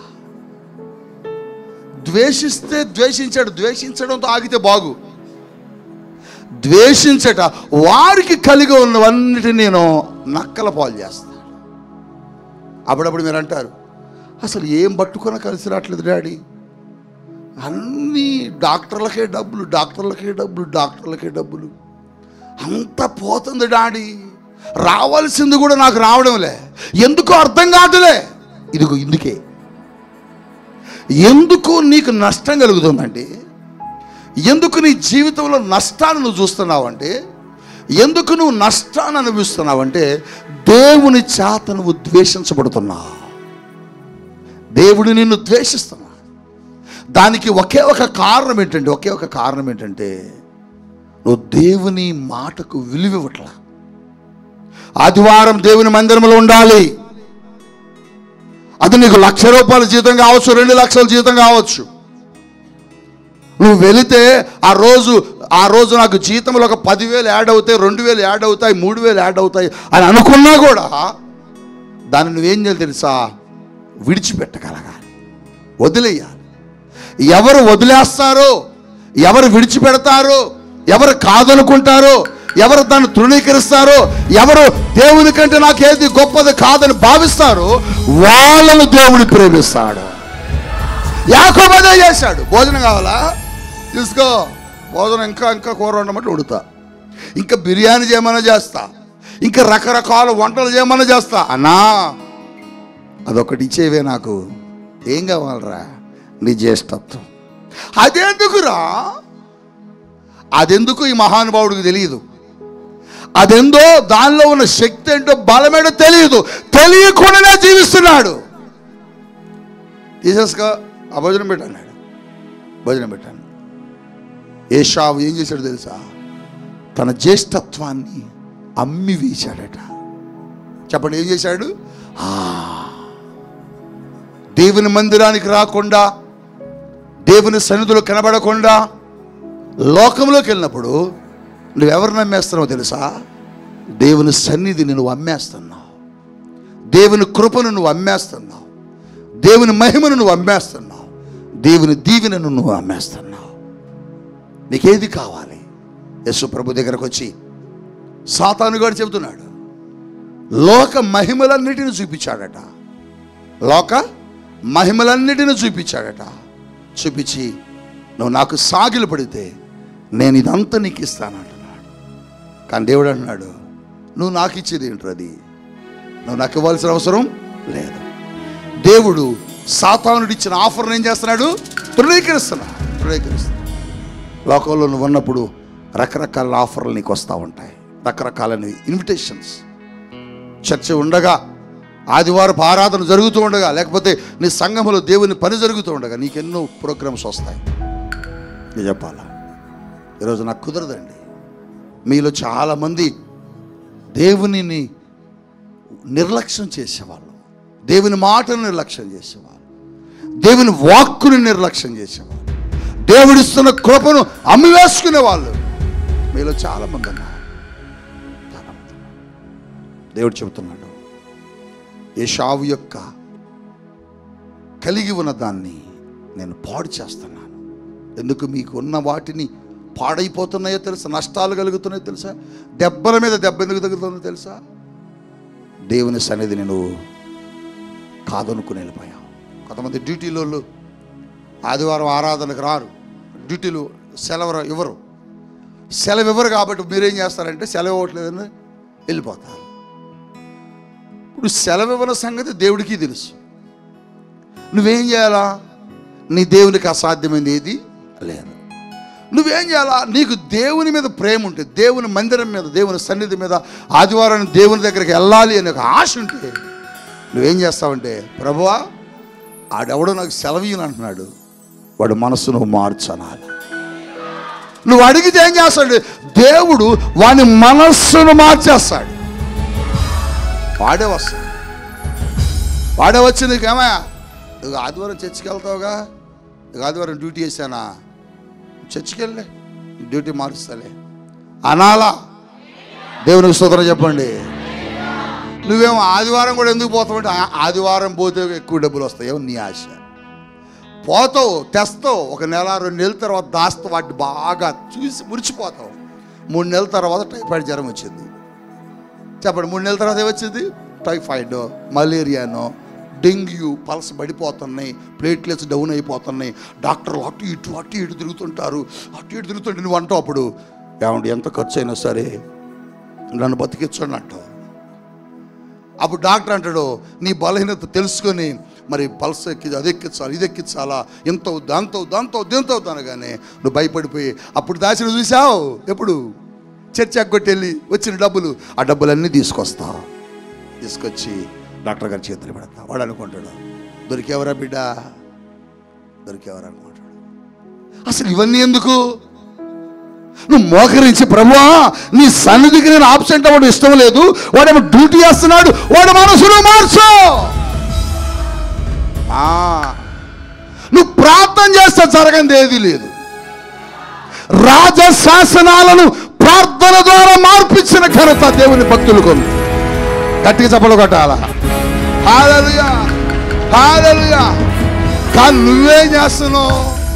ద్వేషిస్తే ద్వేషించాడు ద్వేషించడంతో ఆగితే బాగు ద్వేషించట వారికి కలిగి ఉన్నవన్నిటిని నేను నక్కల పాలు చేస్తాను అప్పుడప్పుడు మీరు అంటారు అసలు ఏం పట్టుకొని కలిసి రావట్లేదు డాడీ అన్నీ డాక్టర్లకే డబ్బులు డాక్టర్లకే డబ్బులు డాక్టర్లకే డబ్బులు అంత పోతుంది డాడీ రావాల్సింది కూడా నాకు రావడంలే ఎందుకో అర్థం కాదులే ఇదిగో ఇందుకే ఎందుకు నీకు నష్టం కలుగుతుందంటే ఎందుకు నీ జీవితంలో నష్టాన్ని నువ్వు చూస్తున్నావంటే ఎందుకు నువ్వు నష్టాన్ని అనుభవిస్తున్నావంటే దేవుని చేత నువ్వు ద్వేషించబడుతున్నావు దేవుడు నిన్ను ద్వేషిస్తున్నా దానికి ఒకే ఒక కారణం ఏంటంటే ఒకే ఒక కారణం ఏంటంటే నువ్వు దేవుని మాటకు విలువ ఇవ్వట్లా ఆదివారం దేవుని మందిరంలో ఉండాలి అది నీకు లక్ష రూపాయల జీతం కావచ్చు రెండు లక్షల జీతం కావచ్చు నువ్వు వెళితే ఆ రోజు ఆ రోజు నాకు జీతంలో ఒక పదివేలు యాడ్ అవుతాయి రెండు వేలు యాడ్ అవుతాయి మూడు వేలు యాడ్ అవుతాయి అని అనుకున్నా కూడా దాన్ని నువ్వేం చేయాలి తెలుసా విడిచిపెట్టగలగాలి వదిలేయాలి ఎవరు వదిలేస్తారో ఎవరు విడిచిపెడతారో ఎవరు కాదనుకుంటారో ఎవరు దాన్ని తృణీకరిస్తారో ఎవరు దేవుని కంటే నాకు ఏది గొప్పది కాదని భావిస్తారో వాళ్ళను దేవుడు ప్రేమిస్తాడు యాకోబదే చేశాడు భోజనం కావాలా తీసుకో భోజనం ఇంకా ఇంకా కూర వండమంటే ఉడుతా ఇంకా బిర్యానీ చేయమన్నా చేస్తా ఇంకా రకరకాల వంటలు చేయమన్నా చేస్తా అన్నా అదొకటి ఇచ్చేవే నాకు ఏం కావాలరా నీ జ్యేష్ఠత్వం అదెందుకురా అదెందుకు ఈ మహానుభావుడికి తెలియదు అదెందో దానిలో ఉన్న శక్తి ఏంటో బలమేటో తెలియదు తెలియకుండానే జీవిస్తున్నాడు తీసేసుకో ఆ భోజనం పెట్టన్నాడు భోజనం పెట్టాను ఏషావు ఏం చేశాడు తెలుసా తన జ్యేష్ఠత్వాన్ని అమ్మి వేశాడట చెప్పండి ఏం చేశాడు ఆ, దేవుని మందిరానికి రాకుండా దేవుని సన్నిధిలో కనబడకుండా లోకంలోకి వెళ్ళినప్పుడు నువ్వెవరు నమ్మేస్తున్నావో తెలుసా దేవుని సన్నిధిని నువ్వు అమ్మేస్తున్నావు దేవుని కృపను నువ్వు అమ్మేస్తున్నావు దేవుని మహిమను నువ్వు అమ్మేస్తున్నావు దేవుని దీవెనను నువ్వు అమ్మేస్తున్నావు నీకేది కావాలి యశు ప్రభు దగ్గరకు వచ్చి సాతాను గారు చెబుతున్నాడు లోక మహిమలన్నిటిని చూపించాడట లోక మహిమలన్నిటిని చూపించాడట చూపించి నువ్వు నాకు సాగిలు పడితే నేను ఇదంతా నీకు ఇస్తానంటున్నాడు కానీ దేవుడు అంటున్నాడు నువ్వు నాకు ఇచ్చేది ఏంటది నువ్వు నాకు ఇవ్వాల్సిన అవసరం లేదు దేవుడు సాతానుడు ఇచ్చిన ఆఫర్ని ఏం చేస్తున్నాడు తృణీకరిస్తున్నాడు తృణీకరిస్తున్నాడు లోకంలో నువ్వు ఉన్నప్పుడు రకరకాల ఆఫర్లు నీకు వస్తూ ఉంటాయి రకరకాల ఇన్విటేషన్స్ చర్చ ఉండగా ఆదివారపు ఆరాధన జరుగుతూ ఉండగా లేకపోతే నీ సంఘములో దేవుని పని జరుగుతూ ఉండగా నీకెన్నో ప్రోగ్రామ్స్ వస్తాయి నేను చెప్పాలా ఈరోజు నాకు కుదరదండి మీలో చాలామంది దేవునిని నిర్లక్ష్యం చేసేవాళ్ళు దేవుని మాటను నిర్లక్ష్యం చేసేవాళ్ళు దేవుని వాక్కుని నిర్లక్ష్యం చేసేవాళ్ళు దేవుడిస్తున్న కృపను అమ్మివేసుకునే వాళ్ళు మీలో చాలామంది ఉన్నారు చాలామంది ఉన్నారు. దేవుడు చెబుతున్నాడు ఏషావు యొక్క కలిగి ఉన్న దాన్ని నేను పాడు చేస్తున్నాను ఎందుకు మీకు ఉన్న వాటిని పాడైపోతున్నాయో తెలుసా నష్టాలు కలుగుతున్నాయో తెలుసా దెబ్బల మీద దెబ్బ ఎందుకు తగులుతుందో తెలుసా దేవుని సన్నిధిని నువ్వు కాదనుకుని వెళ్ళిపోయావు కొంతమంది డ్యూటీలో ఆదివారం ఆరాధనకు రారు డ్యూటీలు సెలవు ఇవ్వరు సెలవు ఇవ్వరు కాబట్టి మీరేం చేస్తారంటే సెలవు ఇవ్వట్లేదని వెళ్ళిపోతారు ఇప్పుడు సెలవు ఇవ్వని సంగతి దేవుడికి తెలుసు నువ్వేం చేయాలా నీ దేవునికి అసాధ్యమైనది ఏది లేదు నువ్వేం చేయాలా నీకు దేవుని మీద ప్రేమ ఉంటే దేవుని మందిరం మీద దేవుని సన్నిధి మీద ఆదివారం దేవుని దగ్గరికి వెళ్ళాలి అనే ఒక ఆశ ఉంటే నువ్వేం చేస్తావంటే ప్రభువా ఆడెవడో నాకు సెలవు అంటున్నాడు వాడు మనసు నువ్వు మార్చనాలి నువ్వు అడిగితే ఏం చేస్తాడు దేవుడు వాని మనస్సును మార్చేస్తాడు వాడే వస్తాడు వాడే వచ్చి నీకేమా ఇక ఆదివారం చర్చికి వెళ్తావుగా ఇక ఆదివారం డ్యూటీ చేశానా చర్చికి వెళ్ళే డ్యూటీ మారుస్తాలే అనాలా దేవునికి స్తోత్రం చెప్పండి నువ్వేమో ఆదివారం కూడా ఎందుకు పోతావంటే ఆ- ఆదివారం పోతే ఎక్కువ డబ్బులు వస్తాయి ఏమో నీ ఆశ పోతావు తెస్తావు ఒక నెల రెండు నెలల తర్వాత దాస్తావు వాటిని బాగా చూసి మురిచిపోతావు మూడు నెలల తర్వాత టైఫాయిడ్ జ్వరం వచ్చింది చెప్పండి మూడు నెలల తర్వాత ఏమొచ్చింది టైఫాయిడ్ మలేరియానో డెంగ్యూ పల్స్ పడిపోతున్నాయి ప్లేట్లెట్స్ డౌన్ అయిపోతున్నాయి డాక్టర్లు అటు ఇటు అటు ఇటు తిరుగుతుంటారు అటు ఇటు తిరుగుతుంటే నువ్వు అంటావు అప్పుడు ఏమంటే ఎంత ఖర్చు అయినా సరే నన్ను బతికించండి అంటావు అప్పుడు డాక్టర్ అంటాడు నీ బలహీనత తెలుసుకొని మరి పల్స్ ఎక్కి అది ఎక్కించాలి ఇది ఎక్కించాలా ఎంత అవుద్ది అంత అవుద్ది అంత అవుద్ది ఎంత అవుద్ది అనగానే నువ్వు భయపడిపోయి అప్పుడు దాచిన చూసావు ఎప్పుడు చర్చ కొట్టెళ్ళి వచ్చిన డబ్బులు ఆ డబ్బులన్నీ తీసుకొస్తావు తీసుకొచ్చి డాక్టర్ గారి చేతులు పెడతా వాడు అనుకుంటాడు దొరికేవరా బిడ్డ దొరికేవరా అనుకుంటాడు అసలు ఇవన్నీ ఎందుకు నువ్వు మోకరించి ప్రభువా నీ సన్నిధికి నేను ఆబ్సెంట్ అవ్వడం ఇష్టం లేదు వాడేమో డ్యూటీ చేస్తున్నాడు వాడు మనసును మార్చు ఆ, నువ్వు ప్రార్థన చేస్తే జరగంది ఏది లేదు రాజ శాసనాలను ప్రార్థన ద్వారా మార్పించిన ఘనత దేవుని భక్తులకు ఉంది గట్టిగా చెప్పలు కొట్టాల హాలలుయా హాలలుయా కానీ నువ్వేం చేస్తున్నావు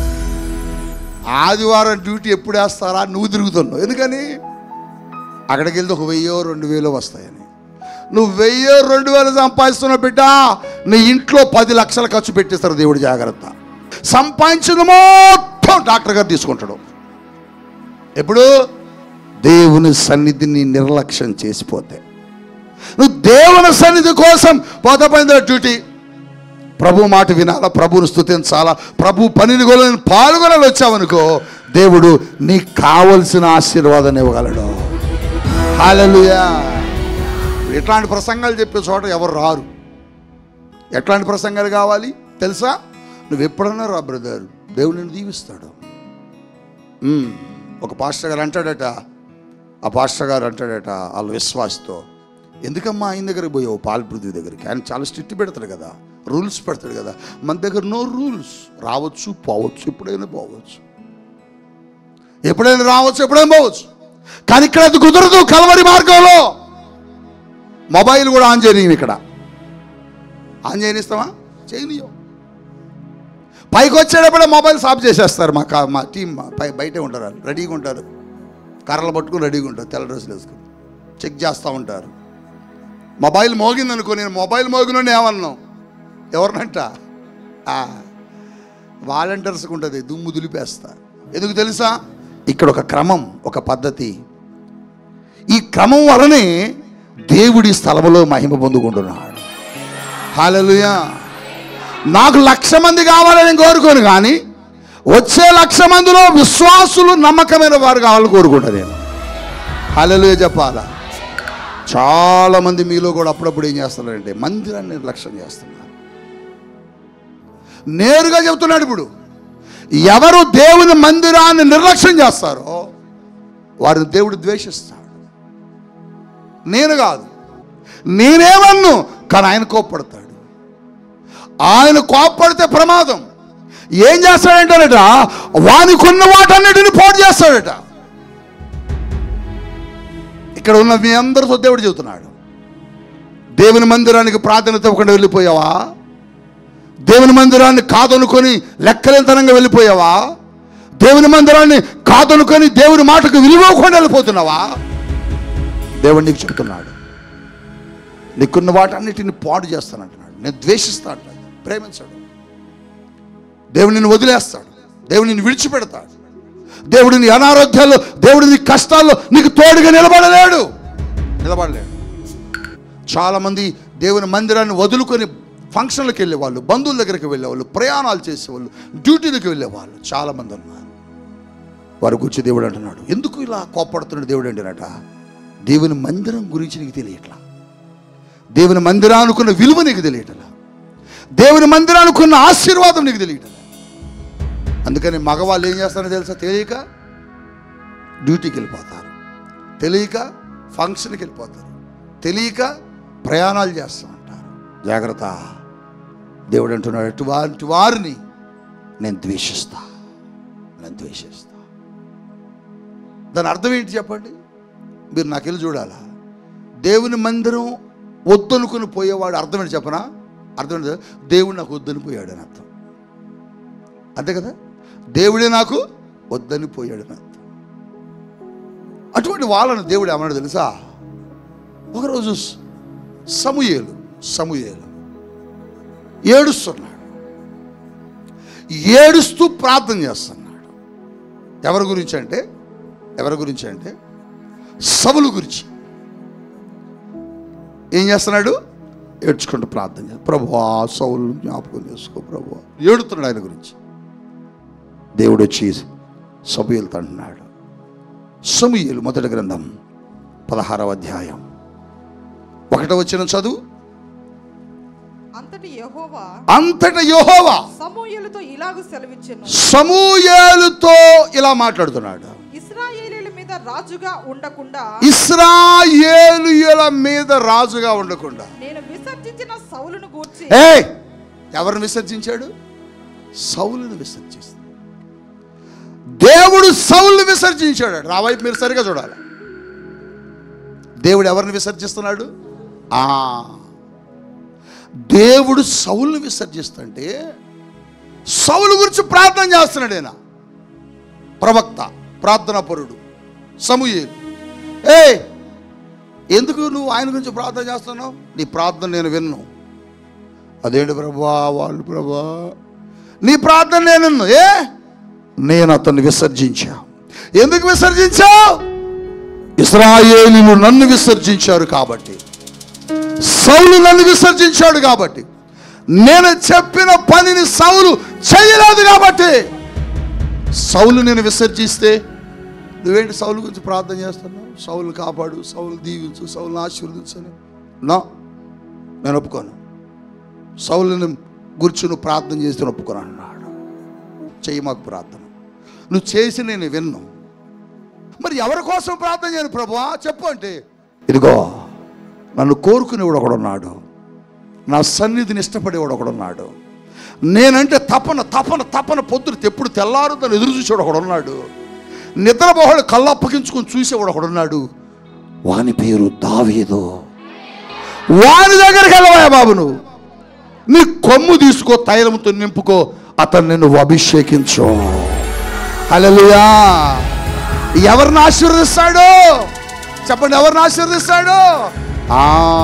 ఆదివారం డ్యూటీ ఎప్పుడు వేస్తారా నువ్వు తిరుగుతున్నావు ఎందుకని అక్కడికి వెళ్తే ఒక వెయ్యో రెండు వేలో వస్తాయని నువ్వు వెయ్యో రెండు వేలు సంపాదిస్తున్న బిడ్డ నీ ఇంట్లో పది లక్షలు ఖర్చు పెట్టేస్తారు దేవుడు జాగ్రత్త సంపాదించిన మొత్తం డాక్టర్ గారు తీసుకుంటాడు ఎప్పుడు దేవుని సన్నిధిని నిర్లక్ష్యం చేసిపోతే నువ్వు దేవుని సన్నిధి కోసం పోత పోయింది డ్యూటీ ప్రభు మాట వినాలా ప్రభువును స్తుతించాలా ప్రభు పనిని కూడా నేను పాల్గొనాలి వచ్చావనుకో దేవుడు నీకు కావలసిన ఆశీర్వాదాన్ని ఇవ్వగలడు హాలలుయా ఎట్లాంటి ప్రసంగాలు చెప్పే చోట ఎవరు రారు ఎట్లాంటి ప్రసంగాలు కావాలి తెలుసా నువ్వు ఎప్పుడన్నా రా బ్రదర్ దేవుడు నిన్ను దీవిస్తాడు మ్మ్. ఒక పాస్టర్ గారు అంటాడట ఆ పాస్టర్ గారు అంటాడట వాళ్ళ విశ్వాసతో ఎందుకమ్మా ఆయన దగ్గరికి పోయావు పాల్పృథ్వీ దగ్గరికి ఆయన చాలా స్ట్రిక్ట్ పెడతాడు కదా రూల్స్ పెడతాడు కదా మన దగ్గర నో రూల్స్ రావచ్చు పోవచ్చు ఎప్పుడైనా పోవచ్చు ఎప్పుడైనా రావచ్చు ఎప్పుడైనా పోవచ్చు కానీ ఇక్కడ అది కుదరదు కలవరి మార్గంలో మొబైల్ కూడా ఆన్ చేయనీయం ఇక్కడ ఆన్ చేయనిస్తామా చేయనీయం పైకి వచ్చేటప్పుడే మొబైల్స్ ఆఫ్ చేసేస్తారు మా కా- మా టీం పై బయటే ఉంటారు వాళ్ళు రెడీగా ఉంటారు కర్రలు పట్టుకుని రెడీగా ఉంటారు తెల్ల డ్రెస్సులు వేసుకుని చెక్ చేస్తూ ఉంటారు మొబైల్ మోగింది అనుకో నేను మొబైల్ మోగిన ఏమన్నాం ఎవరినంట వాలంటీర్స్కి ఉంటుంది దుమ్ము దులిపేస్తా ఎందుకు తెలుసా ఇక్కడ ఒక క్రమం ఒక పద్ధతి ఈ క్రమం వలనే దేవుడి స్థలములో మహిమ పొందుకుంటున్నాడు హాలలుయా నాకు లక్ష మంది కావాలని నేను కోరుకోను కానీ వచ్చే లక్ష మందిలో విశ్వాసులు నమ్మకమైన వారు కావాలని కోరుకుంటా నేను హాలలుయ చెప్పాలా చాలా మంది మీలో కూడా అప్పుడప్పుడు ఏం చేస్తున్నారంటే మందిరాన్ని నిర్లక్ష్యం చేస్తున్నారు నేరుగా చెబుతున్నాడు ఇప్పుడు ఎవరు దేవుని మందిరాన్ని నిర్లక్ష్యం చేస్తారో వారిని దేవుడు ద్వేషిస్తాడు నేను కాదు నేనేమన్ను కానీ ఆయన కోప్పడతాడు ఆయన కోప్పడితే ప్రమాదం ఏం చేస్తాడంటాడట వానికున్న వాటన్నిటిని పోటు చేస్తాడట ఇక్కడ ఉన్న మీ అందరితో దేవుడు చెబుతున్నాడు దేవుని మందిరానికి ప్రాధాన్యత ఇవ్వకుండా వెళ్ళిపోయావా దేవుని మందిరాన్ని కాదనుకొని లెక్కలేతనంగా వెళ్ళిపోయావా దేవుని మందిరాన్ని కాదనుకొని దేవుని మాటకు విలువకుండా వెళ్ళిపోతున్నావా దేవుడు నీకు చెప్తున్నాడు నీకున్న వాటన్నిటిని పాడు చేస్తానంటున్నాడు నేను ద్వేషిస్తా అంటాడు ప్రేమించాడు దేవుడు నిన్ను వదిలేస్తాడు దేవుడు నిన్ను విడిచిపెడతాడు దేవుడు నీ అనారోగ్యాల్లో దేవుడు నీ కష్టాల్లో నీకు తోడుగా నిలబడలేడు నిలబడలేడు చాలామంది దేవుని మందిరాన్ని వదులుకొని ఫంక్షన్లకు వెళ్ళేవాళ్ళు బంధువుల దగ్గరికి వెళ్ళేవాళ్ళు ప్రయాణాలు చేసేవాళ్ళు డ్యూటీలకు వెళ్ళేవాళ్ళు చాలామంది ఉన్నారు వారి గురించి దేవుడు అంటున్నాడు ఎందుకు ఇలా కోపడుతున్నాడు దేవుడు అంటేనట దేవుని మందిరం గురించి నీకు తెలియట్లా దేవుని మందిరానుకున్న విలువ నీకు తెలియటలా దేవుని మందిరానుకున్న ఆశీర్వాదం నీకు తెలియటలా అందుకని మగవాళ్ళు ఏం చేస్తారో తెలుసా తెలియక డ్యూటీకి వెళ్ళిపోతారు తెలియక ఫంక్షన్కి వెళ్ళిపోతారు తెలియక ప్రయాణాలు చేస్తూ ఉంటారు జాగ్రత్త దేవుడు అంటున్నాడు అటు వారి వారిని నేను ద్వేషిస్తా నేను ద్వేషిస్తా దాని అర్థం ఏంటి చెప్పండి మీరు నాకు వెళ్ళి చూడాలా దేవుని మందిరం వద్దనుకుని పోయేవాడు అర్థం ఏంటి చెప్పనా అర్థం ఏంటి తెలుసా? దేవుడు నాకు వద్దని పోయాడు అని అర్థం అంతే కదా దేవుడే నాకు వద్దని పోయాడు అని అర్థం అటువంటి వాళ్ళను దేవుడు ఏమన్నాడు తెలుసా ఒకరోజు స- సమూయేలు సమూయేలు ఏడుస్తున్నాడు ఏడుస్తూ ప్రార్థన చేస్తున్నాడు ఎవరి గురించి అంటే ఎవరి గురించి అంటే సవులు గురించి ఏం చేస్తున్నాడు ఏడ్చుకుంటూ ప్రార్థన చేస్తాడు ప్రభు ఆ సౌలు జ్ఞాపకం చేసుకో ప్రభు ఏడుతున్నాడు ఆయన గురించి దేవుడు వచ్చి సమూయేలుతో అంటున్నాడు సమూయేలు మొదటి గ్రంథం పదహారవ అధ్యాయం ఒకటో వచ్చిన చదువు అంతటి యెహోవా అంతట యెహోవా సమూయేలుతో ఇలాగు సెలవిచ్చెను సమూయేలుతో ఇలా మాట్లాడుతున్నాడు ఇస్రాయేలీల మీద రాజుగా ఉండకుండా ఇస్రాయేలుల మీద రాజుగా ఉండకుండా నేను విసర్జించిన సౌలును గూర్చి ఏ ఎవరిని విసర్జించాడు సౌలుని విసర్జిస్తాడు దేవుడు సౌలుని విసర్జించాడు నా వైపు మీరు సరిగా చూడాలి దేవుడు ఎవరిని విసర్జిస్తున్నాడు ఆ దేవుడు సౌలుని విసర్జిస్తుంటే సౌలు గురించి ప్రార్థన చేస్తున్నాడు ఆయన ప్రవక్త ప్రార్థనా పరుడు సమూయేలు ఏ ఎందుకు నువ్వు ఆయన గురించి ప్రార్థన చేస్తున్నావు నీ ప్రార్థన నేను విన్ను అదేంటి ప్రభా వాళ్ళు ప్రభా నీ ప్రార్థన నేను విన్ను. ఏ నేను అతన్ని విసర్జించా ఎందుకు విసర్జించావు ఇస్రాయేలీలు నన్ను విసర్జించారు కాబట్టి సౌలు నన్ను విసర్జించాడు కాబట్టి నేను చెప్పిన పనిని సౌలు చేయలేదు కాబట్టి సౌలు నేను విసర్జిస్తే నువ్వేంటి సౌలు గురించి ప్రార్థన చేస్తున్నావు సౌలు కాపాడు సౌలు దీవించు సౌలుని ఆశీర్వదించని నా నేను ఒప్పుకోను సౌలుని గురించి నువ్వు ప్రార్థన చేస్తే ఒప్పుకోను అన్నాడు చెయ్యి మాకు ప్రార్థన నువ్వు చేసి నేను విన్ను మరి ఎవరి కోసం ప్రార్థన చేయను ప్రభువా చెప్పు అంటే ఇదిగో నన్ను కోరుకునేవాడు ఒకడున్నాడు నా సన్నిధిని ఇష్టపడేవాడు ఒకడున్నాడు నేనంటే తపన తపన తపన పొద్దున ఎప్పుడు తెల్లారు తను ఎదురు చూసేవాడు ఒకడున్నాడు నిద్రపోహడు కళ్ళు అప్పగించుకొని చూసేవాడు ఒకడున్నాడు వాని పేరు దావీదు వాని దగ్గరికి వెళ్ళవా బాబు నువ్వు నీ కొమ్ము తీసుకో తైలంతో నింపుకో అతన్ని నువ్వు అభిషేకించు హల్లెలూయా ఎవరిని ఆశీర్వదిస్తాడు చెప్పండి ఎవరిని ఆశీర్వదిస్తాడు ఆ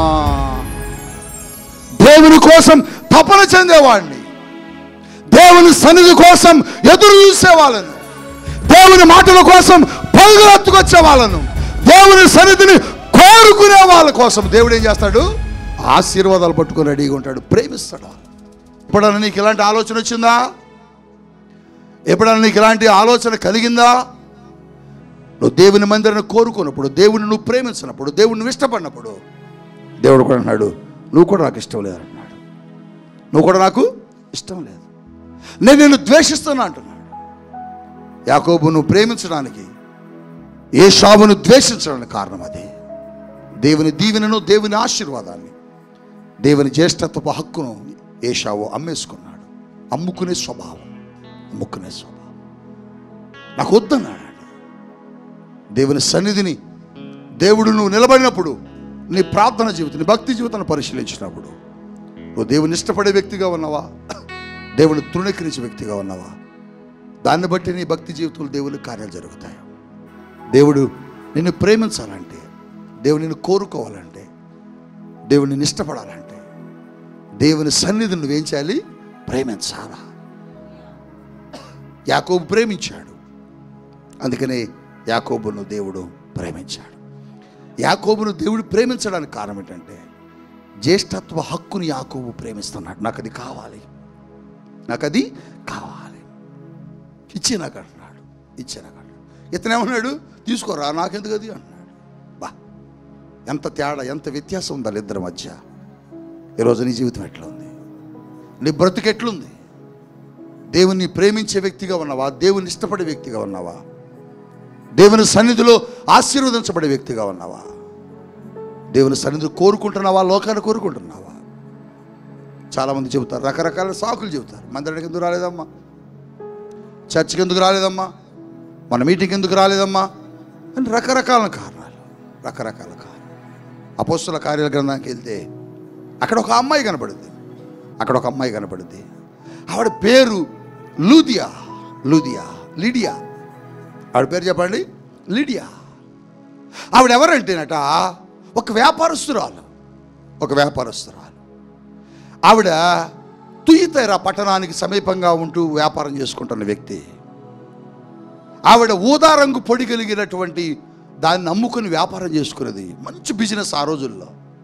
దేవుని కోసం తపన చెందేవాడిని దేవుని సన్నిధి కోసం ఎదురు చూసే వాళ్ళను దేవుని మాటల కోసం పరుగులెత్తుకొచ్చే వాళ్ళను దేవుని సన్నిధిని కోరుకునే వాళ్ళ కోసం దేవుడు ఏం చేస్తాడు ఆశీర్వాదాలు పట్టుకొని రెడీగా ఉంటాడు ప్రేమిస్తాడు ఎప్పుడన్నా నీకు ఇలాంటి ఆలోచన వచ్చిందా ఎప్పుడన్నా నీకు ఇలాంటి ఆలోచన కలిగిందా నువ్వు దేవుని మందిరాన్ని కోరుకున్నప్పుడు దేవుని నువ్వు ప్రేమించినప్పుడు దేవుని నువ్వు ఇష్టపడినప్పుడు దేవుడు కూడా అన్నాడు నువ్వు కూడా నాకు ఇష్టం లేదు అన్నాడు నువ్వు కూడా నాకు ఇష్టం లేదు నేను నిన్ను ద్వేషిస్తున్నా అంటున్నాడు యాకోబు నువ్వు ప్రేమించడానికి ఏ షాబును ద్వేషించడానికి కారణం అదే దేవుని దీవెనను దేవుని ఆశీర్వాదాన్ని దేవుని జ్యేష్ఠత్వపు హక్కును ఏషావు అమ్మేసుకున్నాడు అమ్ముకునే స్వభావం అమ్ముకునే స్వభావం నాకు వద్దన్నాడు దేవుని సన్నిధిని దేవుడు నువ్వు నిలబడినప్పుడు నీ ప్రార్థన జీవితం నీ భక్తి జీవితాన్ని పరిశీలించినప్పుడు నువ్వు దేవుని ఇష్టపడే వ్యక్తిగా ఉన్నావా దేవుని తృణీకరించే వ్యక్తిగా ఉన్నావా దాన్ని బట్టి నీ భక్తి జీవితంలో దేవుని కార్యాలు జరుగుతాయి దేవుడు నిన్ను ప్రేమించాలంటే దేవుడు నిన్ను కోరుకోవాలంటే దేవుడు నిన్ను ఇష్టపడాలంటే దేవుని సన్నిధిని నువ్వేం చేయాలి ప్రేమించాలా యాకోబు ప్రేమించాడు అందుకనే యాకోబును దేవుడు ప్రేమించాడు యాకోబును దేవుడు ప్రేమించడానికి కారణం ఏంటంటే జ్యేష్ఠత్వ హక్కుని యాకోబు ప్రేమిస్తున్నాడు నాకు అది కావాలి నాకు అది కావాలి ఇచ్చే నాకు అంటున్నాడు ఇచ్చే నాకు అంటున్నాడు ఇతనేమన్నాడు తీసుకోరా నాకెందుకు అది అంటున్నాడు బా ఎంత తేడా ఎంత వ్యత్యాసం ఉందా ఇద్దరి మధ్య ఈరోజు నీ జీవితం ఎట్లా ఉంది నీ బ్రతుకు ఎట్లుంది దేవుని ప్రేమించే వ్యక్తిగా ఉన్నావా దేవుని ఇష్టపడే వ్యక్తిగా ఉన్నావా దేవుని సన్నిధిలో ఆశీర్వదించబడే వ్యక్తిగా ఉన్నావా దేవుని సన్నిధిలో కోరుకుంటున్నావా లోకాన్ని కోరుకుంటున్నావా చాలామంది చెబుతారు రకరకాల సాకులు చెబుతారు మందిరానికి ఎందుకు రాలేదమ్మా చర్చికి ఎందుకు రాలేదమ్మా మన మీటింగ్ ఎందుకు రాలేదమ్మా అని రకరకాల కారణాలు రకరకాల కారణాలు అపోస్తుల కార్యాల గ్రంథానికి వెళ్తే అక్కడ ఒక అమ్మాయి కనపడుద్ది అక్కడ ఒక అమ్మాయి కనపడుద్ది ఆవిడ పేరు లూదియా లూదియా లిడియా ఆవిడ పేరు చెప్పండి లిడియా ఆవిడ ఎవరంటేనట ఒక వ్యాపారస్తురాలు ఒక వ్యాపారస్తురాలు ఆవిడ తుయితైరా పట్టణానికి సమీపంగా ఉంటూ వ్యాపారం చేసుకుంటున్న వ్యక్తి ఆవిడ ఊదా రంగు పొడి కలిగినటువంటి దాన్ని నమ్ముకుని వ్యాపారం చేసుకునేది మంచి బిజినెస్ ఆ రోజుల్లో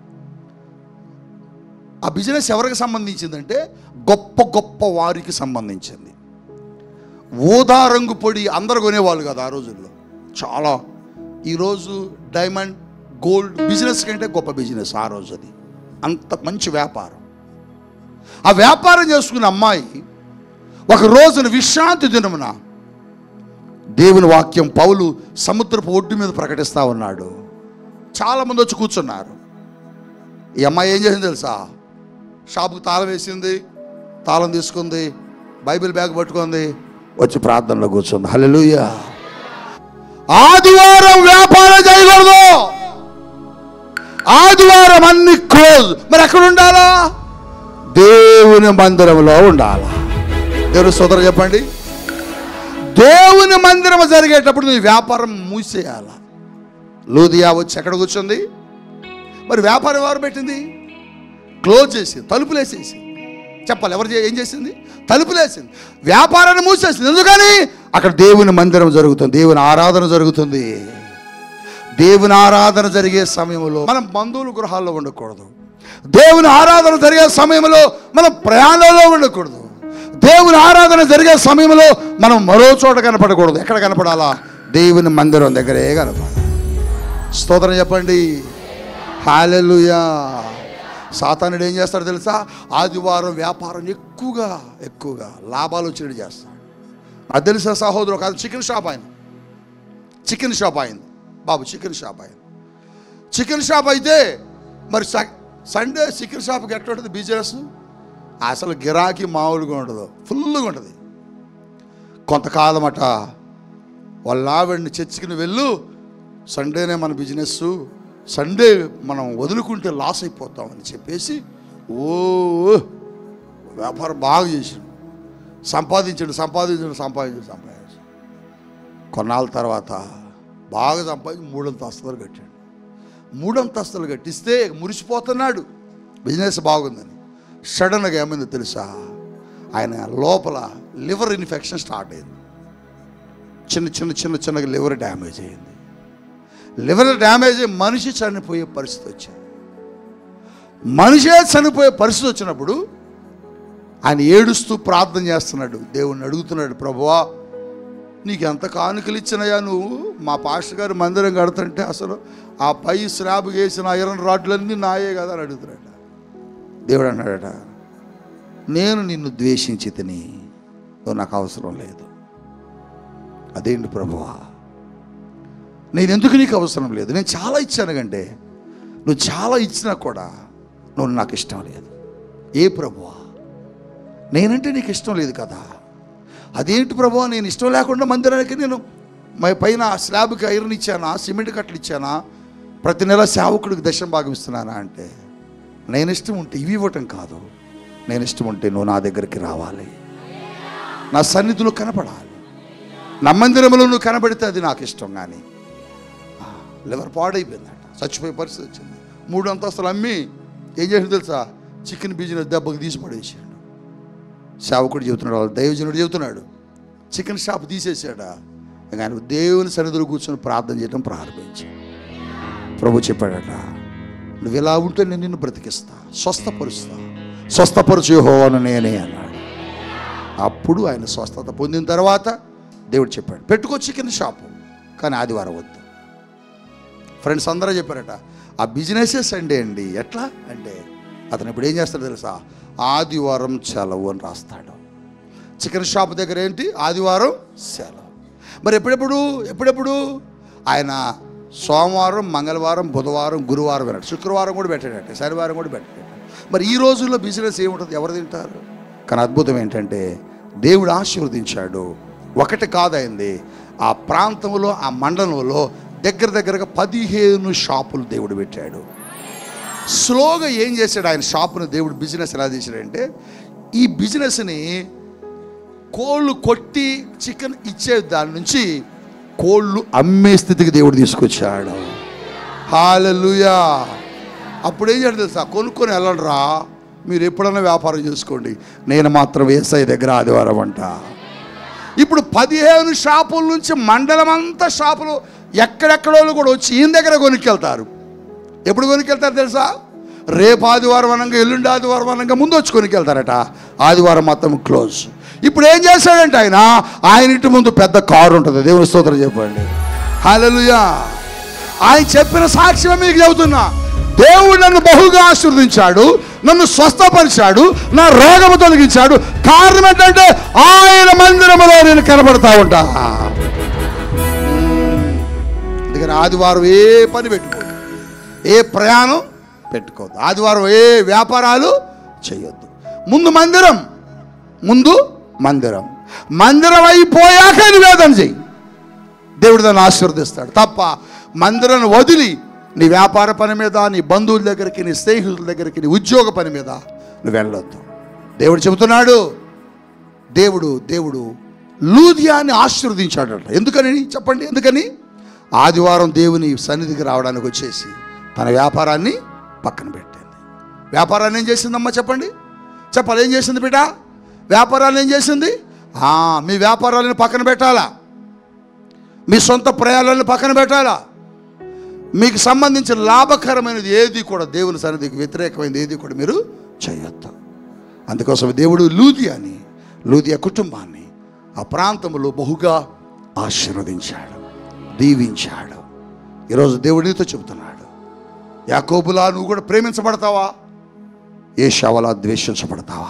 ఆ బిజినెస్ ఎవరికి సంబంధించిందంటే గొప్ప గొప్ప వారికి సంబంధించింది ఊదా రంగు పొడి అందరు కొనేవాళ్ళు కదా ఆ రోజుల్లో చాలా ఈరోజు డైమండ్ గోల్డ్ బిజినెస్ కంటే గొప్ప బిజినెస్ ఆ రోజు అది అంత మంచి వ్యాపారం ఆ వ్యాపారం చేసుకున్న అమ్మాయి ఒక రోజున విశ్రాంతి దినమున దేవుని వాక్యం పౌలు సముద్రపు ఒడ్డు మీద ప్రకటిస్తా ఉన్నాడు చాలామంది వచ్చి కూర్చున్నారు ఈ అమ్మాయి ఏం చేసింది తెలుసా షాపుకి తాళం వేసింది తాళం తీసుకుంది బైబిల్ బ్యాగ్ పట్టుకుంది వచ్చి ప్రార్థనలో కూర్చుంది హల్లెలూయా ఆదివారం వ్యాపారం చేయకూడదు ఆదివారం అన్ని క్లోజ్ మరి ఎక్కడ ఉండాలా దేవుని మందిరంలో ఉండాలా దేవుని సోదరు చెప్పండి దేవుని మందిరం జరిగేటప్పుడు నీ వ్యాపారం మూసేయాల లూదియా వచ్చి ఎక్కడ కూర్చుంది మరి వ్యాపారం ఎవరు పెట్టింది క్లోజ్ చేసి తలుపులేసేసి చెప్పాలి ఎవరు చే- ఏం చేసింది తలుపులేసింది వ్యాపారాన్ని మూసేసింది ఎందుకని అక్కడ దేవుని మందిరం జరుగుతుంది దేవుని ఆరాధన జరుగుతుంది దేవుని ఆరాధన జరిగే సమయంలో మనం బంధువుల గృహాల్లో ఉండకూడదు దేవుని ఆరాధన జరిగే సమయంలో మనం ప్రయాణంలో ఉండకూడదు దేవుని ఆరాధన జరిగే సమయంలో మనం మరో చోట కనపడకూడదు ఎక్కడ కనపడాలా దేవుని మందిరం దగ్గరే కనపడాలి స్తోత్రం చెప్పండి హాలెలుయా సాతానుడు ఏం చేస్తాడు తెలుసా ఆదివారం వ్యాపారం ఎక్కువగా ఎక్కువగా లాభాలు వచ్చినట్టు చేస్తాడు నాకు తెలుసా సహోదరు కాదు చికెన్ షాప్ ఆయన చికెన్ షాప్ అయింది బాబు చికెన్ షాప్ అయింది చికెన్ షాప్ అయితే మరి స- సండే చికెన్ షాప్కి ఎట్లా ఉంటుంది బిజినెస్ అసలు గిరాకీ మామూలుగా ఉండదు ఫుల్గా ఉంటుంది కొంతకాలం అట వాళ్ళ ఆవిడని చర్చికి వెళ్ళు సండేనే మన బిజినెస్ సండే మనం వదులుకుంటే లాస్ అయిపోతామని చెప్పేసి ఓ వ్యాపారం బాగా చేసిండు సంపాదించండి సంపాదించండి సంపాదించండి సంపాదించండి కొన్నాళ్ళ తర్వాత బాగా సంపాదించి మూడంతస్తులు కట్టాడు మూడంతస్తులు కట్టిస్తే మురిసిపోతున్నాడు బిజినెస్ బాగుందని సడన్గా ఏమైందో తెలుసా ఆయన లోపల లివర్ ఇన్ఫెక్షన్ స్టార్ట్ అయింది చిన్న చిన్న చిన్న చిన్నగా లివర్ డ్యామేజ్ అయింది లివర్ డ్యామేజ్ అయ్యి మనిషి చనిపోయే పరిస్థితి వచ్చింది మనిషే చనిపోయే పరిస్థితి వచ్చినప్పుడు ఆయన ఏడుస్తూ ప్రార్థన చేస్తున్నాడు దేవుణ్ణి అడుగుతున్నాడు ప్రభువా నీకు ఎంత కానుకలు ఇచ్చినాయా నువ్వు మా పాస్టర్ గారు మందిరం కడుతుంటే అసలు ఆ పై స్లాబ్ వేసిన ఐరన్ రాడ్లన్నీ నాయే కదా అని అడుగుతున్నాడు దేవుడు అన్నాడట నేను నిన్ను ద్వేషించి తిని నువ్వు నాకు అవసరం లేదు అదేంటి ప్రభువా నేను ఎందుకు నీకు అవసరం లేదు నేను చాలా ఇచ్చాను కంటే నువ్వు చాలా ఇచ్చినా కూడా నువ్వు నాకు ఇష్టం లేదు ఏ ప్రభువా నేనంటే నీకు ఇష్టం లేదు కదా అదేంటి ప్రభువా నేను ఇష్టం లేకుండా మందిరానికి నేను మా పైన స్లాబ్కి ఐరన్ ఇచ్చానా సిమెంట్ కట్టలు ఇచ్చానా ప్రతి నెల సేవకుడికి దశం భాగం ఇస్తున్నానా అంటే నేను ఇష్టం ఉంటే ఇవి ఇవ్వటం కాదు నేను ఇష్టం ఉంటే నువ్వు నా దగ్గరికి రావాలి నా సన్నిధిలో కనపడాలి నా మందిరంలో నువ్వు కనబడితే అది నాకు ఇష్టం కానీ ఆ, లివర్ పాడైపోయిందట చచ్చిపోయే పరిస్థితి వచ్చింది మూడు అంతస్తులు అమ్మి ఏం చేసింది తెలుసా చికెన్ బిజినెస్ దెబ్బకి తీసి పడేసాడు సేవకుడు చెబుతున్నాడు వాళ్ళ దైవజనుడు చెబుతున్నాడు చికెన్ షాప్ తీసేసాడా ఇంకా ఆయన దేవుని సన్నిధిలో కూర్చొని ప్రార్థన చేయడం ప్రారంభించాడు ప్రభు చెప్పాడట నువ్వు ఇలా ఉంటే నేను నిన్ను బ్రతికిస్తా స్వస్థపరుస్తా స్వస్థపరచు యెహోవాను నేనే అన్నాడు అప్పుడు ఆయన స్వస్థత పొందిన తర్వాత దేవుడు చెప్పాడు పెట్టుకో చికెన్ షాపు కానీ ఆదివారం వద్దు ఫ్రెండ్స్ అందరూ చెప్పారట ఆ బిజినెసే సండే అండి ఎట్లా అంటే అతను ఇప్పుడు ఏం చేస్తాడు తెలుసా ఆదివారం సెలవు అని రాస్తాడు చికెన్ షాప్ దగ్గర ఏంటి ఆదివారం సెలవు మరి ఎప్పుడెప్పుడు ఎప్పుడెప్పుడు ఆయన సోమవారం మంగళవారం బుధవారం గురువారం పెట్టాడు శుక్రవారం కూడా పెట్టాడట శనివారం కూడా పెట్టాడు మరి ఈ రోజుల్లో బిజినెస్ ఏముంటుంది ఎవరు తింటారు కానీ అద్భుతం ఏంటంటే దేవుడు ఆశీర్వదించాడు ఒకటి కాదైంది ఆ ప్రాంతంలో ఆ మండలంలో దగ్గర దగ్గరగా పదిహేను షాపులు దేవుడు పెట్టాడు స్లోగా ఏం చేశాడు ఆయన షాపును దేవుడు బిజినెస్ ఎలా చేశాడంటే ఈ బిజినెస్ని కోళ్ళు కొట్టి చికెన్ ఇచ్చే దాని నుంచి కోళ్ళు అమ్మే స్థితికి దేవుడు తీసుకొచ్చాడు హాలలుయా అప్పుడు ఏం చేయాలి తెలుసా కొనుక్కొని వెళ్ళడరా మీరు ఎప్పుడన్నా వ్యాపారం చేసుకోండి నేను మాత్రం ఏసఐ దగ్గర ఆదివారం అంట ఇప్పుడు పదిహేను షాపుల నుంచి మండలం అంతా షాపులు ఎక్కడెక్కడో కూడా వచ్చి ఈయన దగ్గర కొనుక్కెళ్తారు ఎప్పుడు కొనుక్కెళ్తారు తెలుసా రేపు ఆదివారం అనగా ఎల్లుండి ఆదివారం అనగా ముందు వచ్చి కొనుక్కెళ్తారట ఆదివారం మొత్తం క్లోజ్ ఇప్పుడు ఏం చేశాడంటే ఆయన ఆయన ఇంటి ముందు పెద్ద కారు ఉంటుంది దేవుని స్తోత్రం చెప్పండి హల్లెలూయా ఆయన చెప్పిన సాక్ష్యం మీకు చెబుతున్నా దేవుడు నన్ను బహుగా ఆశీర్వదించాడు నన్ను స్వస్థపరిచాడు నా రోగము తొలగించాడు కారణం ఏంటంటే ఆయన మందిరములో నేను కనబడతా ఉంటా అందుకని ఆదివారం ఏ పని పెట్టుకోదు ఏ ప్రయాణం పెట్టుకోవద్దు ఆదివారం ఏ వ్యాపారాలు చేయొద్దు ముందు మందిరం ముందు మందిరం మందిరం అయిపోయాక నివేదన చెయ్యి దేవుడు దాన్ని ఆశీర్వదిస్తాడు తప్ప మందిరాన్ని వదిలి నీ వ్యాపార పని మీద నీ బంధువుల దగ్గరికి నీ స్నేహితుల దగ్గరికి నీ ఉద్యోగ పని మీద నువ్వు వెళ్ళొద్దు దేవుడు చెబుతున్నాడు దేవుడు దేవుడు లూదియాని ఆశీర్వదించాడట ఎందుకని చెప్పండి ఎందుకని ఆదివారం దేవుని సన్నిధికి రావడానికి వచ్చేసి తన వ్యాపారాన్ని పక్కన పెట్టింది వ్యాపారాన్ని ఏం చేసిందమ్మా చెప్పండి చెప్పాలి ఏం చేసింది బిడ్డ వ్యాపారాన్ని ఏం చేసింది ఆ, మీ వ్యాపారాలను పక్కన పెట్టాలా మీ సొంత ప్రయాణాలను పక్కన పెట్టాలా మీకు సంబంధించిన లాభకరమైనది ఏది కూడా దేవుని సన్నిధికి వ్యతిరేకమైనది ఏది కూడా మీరు చేయొద్దు అందుకోసం దేవుడు లూదియాని లూదియా కుటుంబాన్ని ఆ ప్రాంతంలో బహుగా ఆశీర్వదించాడు దీవించాడు ఈరోజు దేవుడు నీతో చెబుతున్నాడు యాకోబులా నువ్వు కూడా ప్రేమించబడతావా ఏ షావలా ద్వేషించబడతావా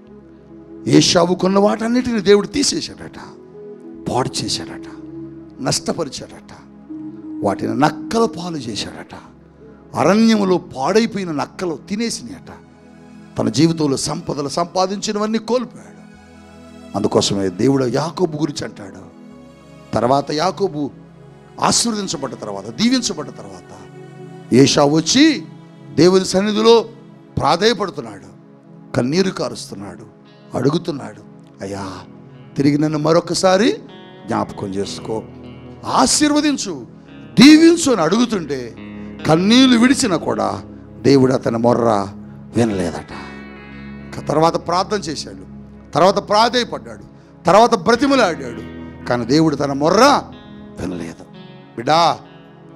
ఏ షావుకున్న వాటన్నిటిని దేవుడు తీసేశాడట పాడు చేశాడట నష్టపరిచాడట వాటిని నక్కల పాలు చేశాడట అరణ్యములో పాడైపోయిన నక్కలు తినేసినాయట తన జీవితంలో సంపదలు సంపాదించినవన్నీ కోల్పోయాడు అందుకోసమే దేవుడు యాకోబు గురించి అంటాడు తర్వాత యాకోబు ఆశీర్వదించబడ్డ తర్వాత దీవించబడ్డ తర్వాత ఏషా వచ్చి దేవుని సన్నిధిలో ప్రాధేయపడుతున్నాడు కన్నీరు కారుస్తున్నాడు అడుగుతున్నాడు అయ్యా తిరిగి నన్ను మరొకసారి జ్ఞాపకం చేసుకో ఆశీర్వదించు దీవించు అని అడుగుతుంటే కన్నీళ్లు విడిచినా కూడా దేవుడు అతని మొర్ర వినలేదట ఇక తర్వాత ప్రార్థన చేశాడు తర్వాత ప్రాధేయపడ్డాడు తర్వాత బ్రతిమలాడాడు కానీ దేవుడు తన మొర్ర వినలేదు బిడ్డా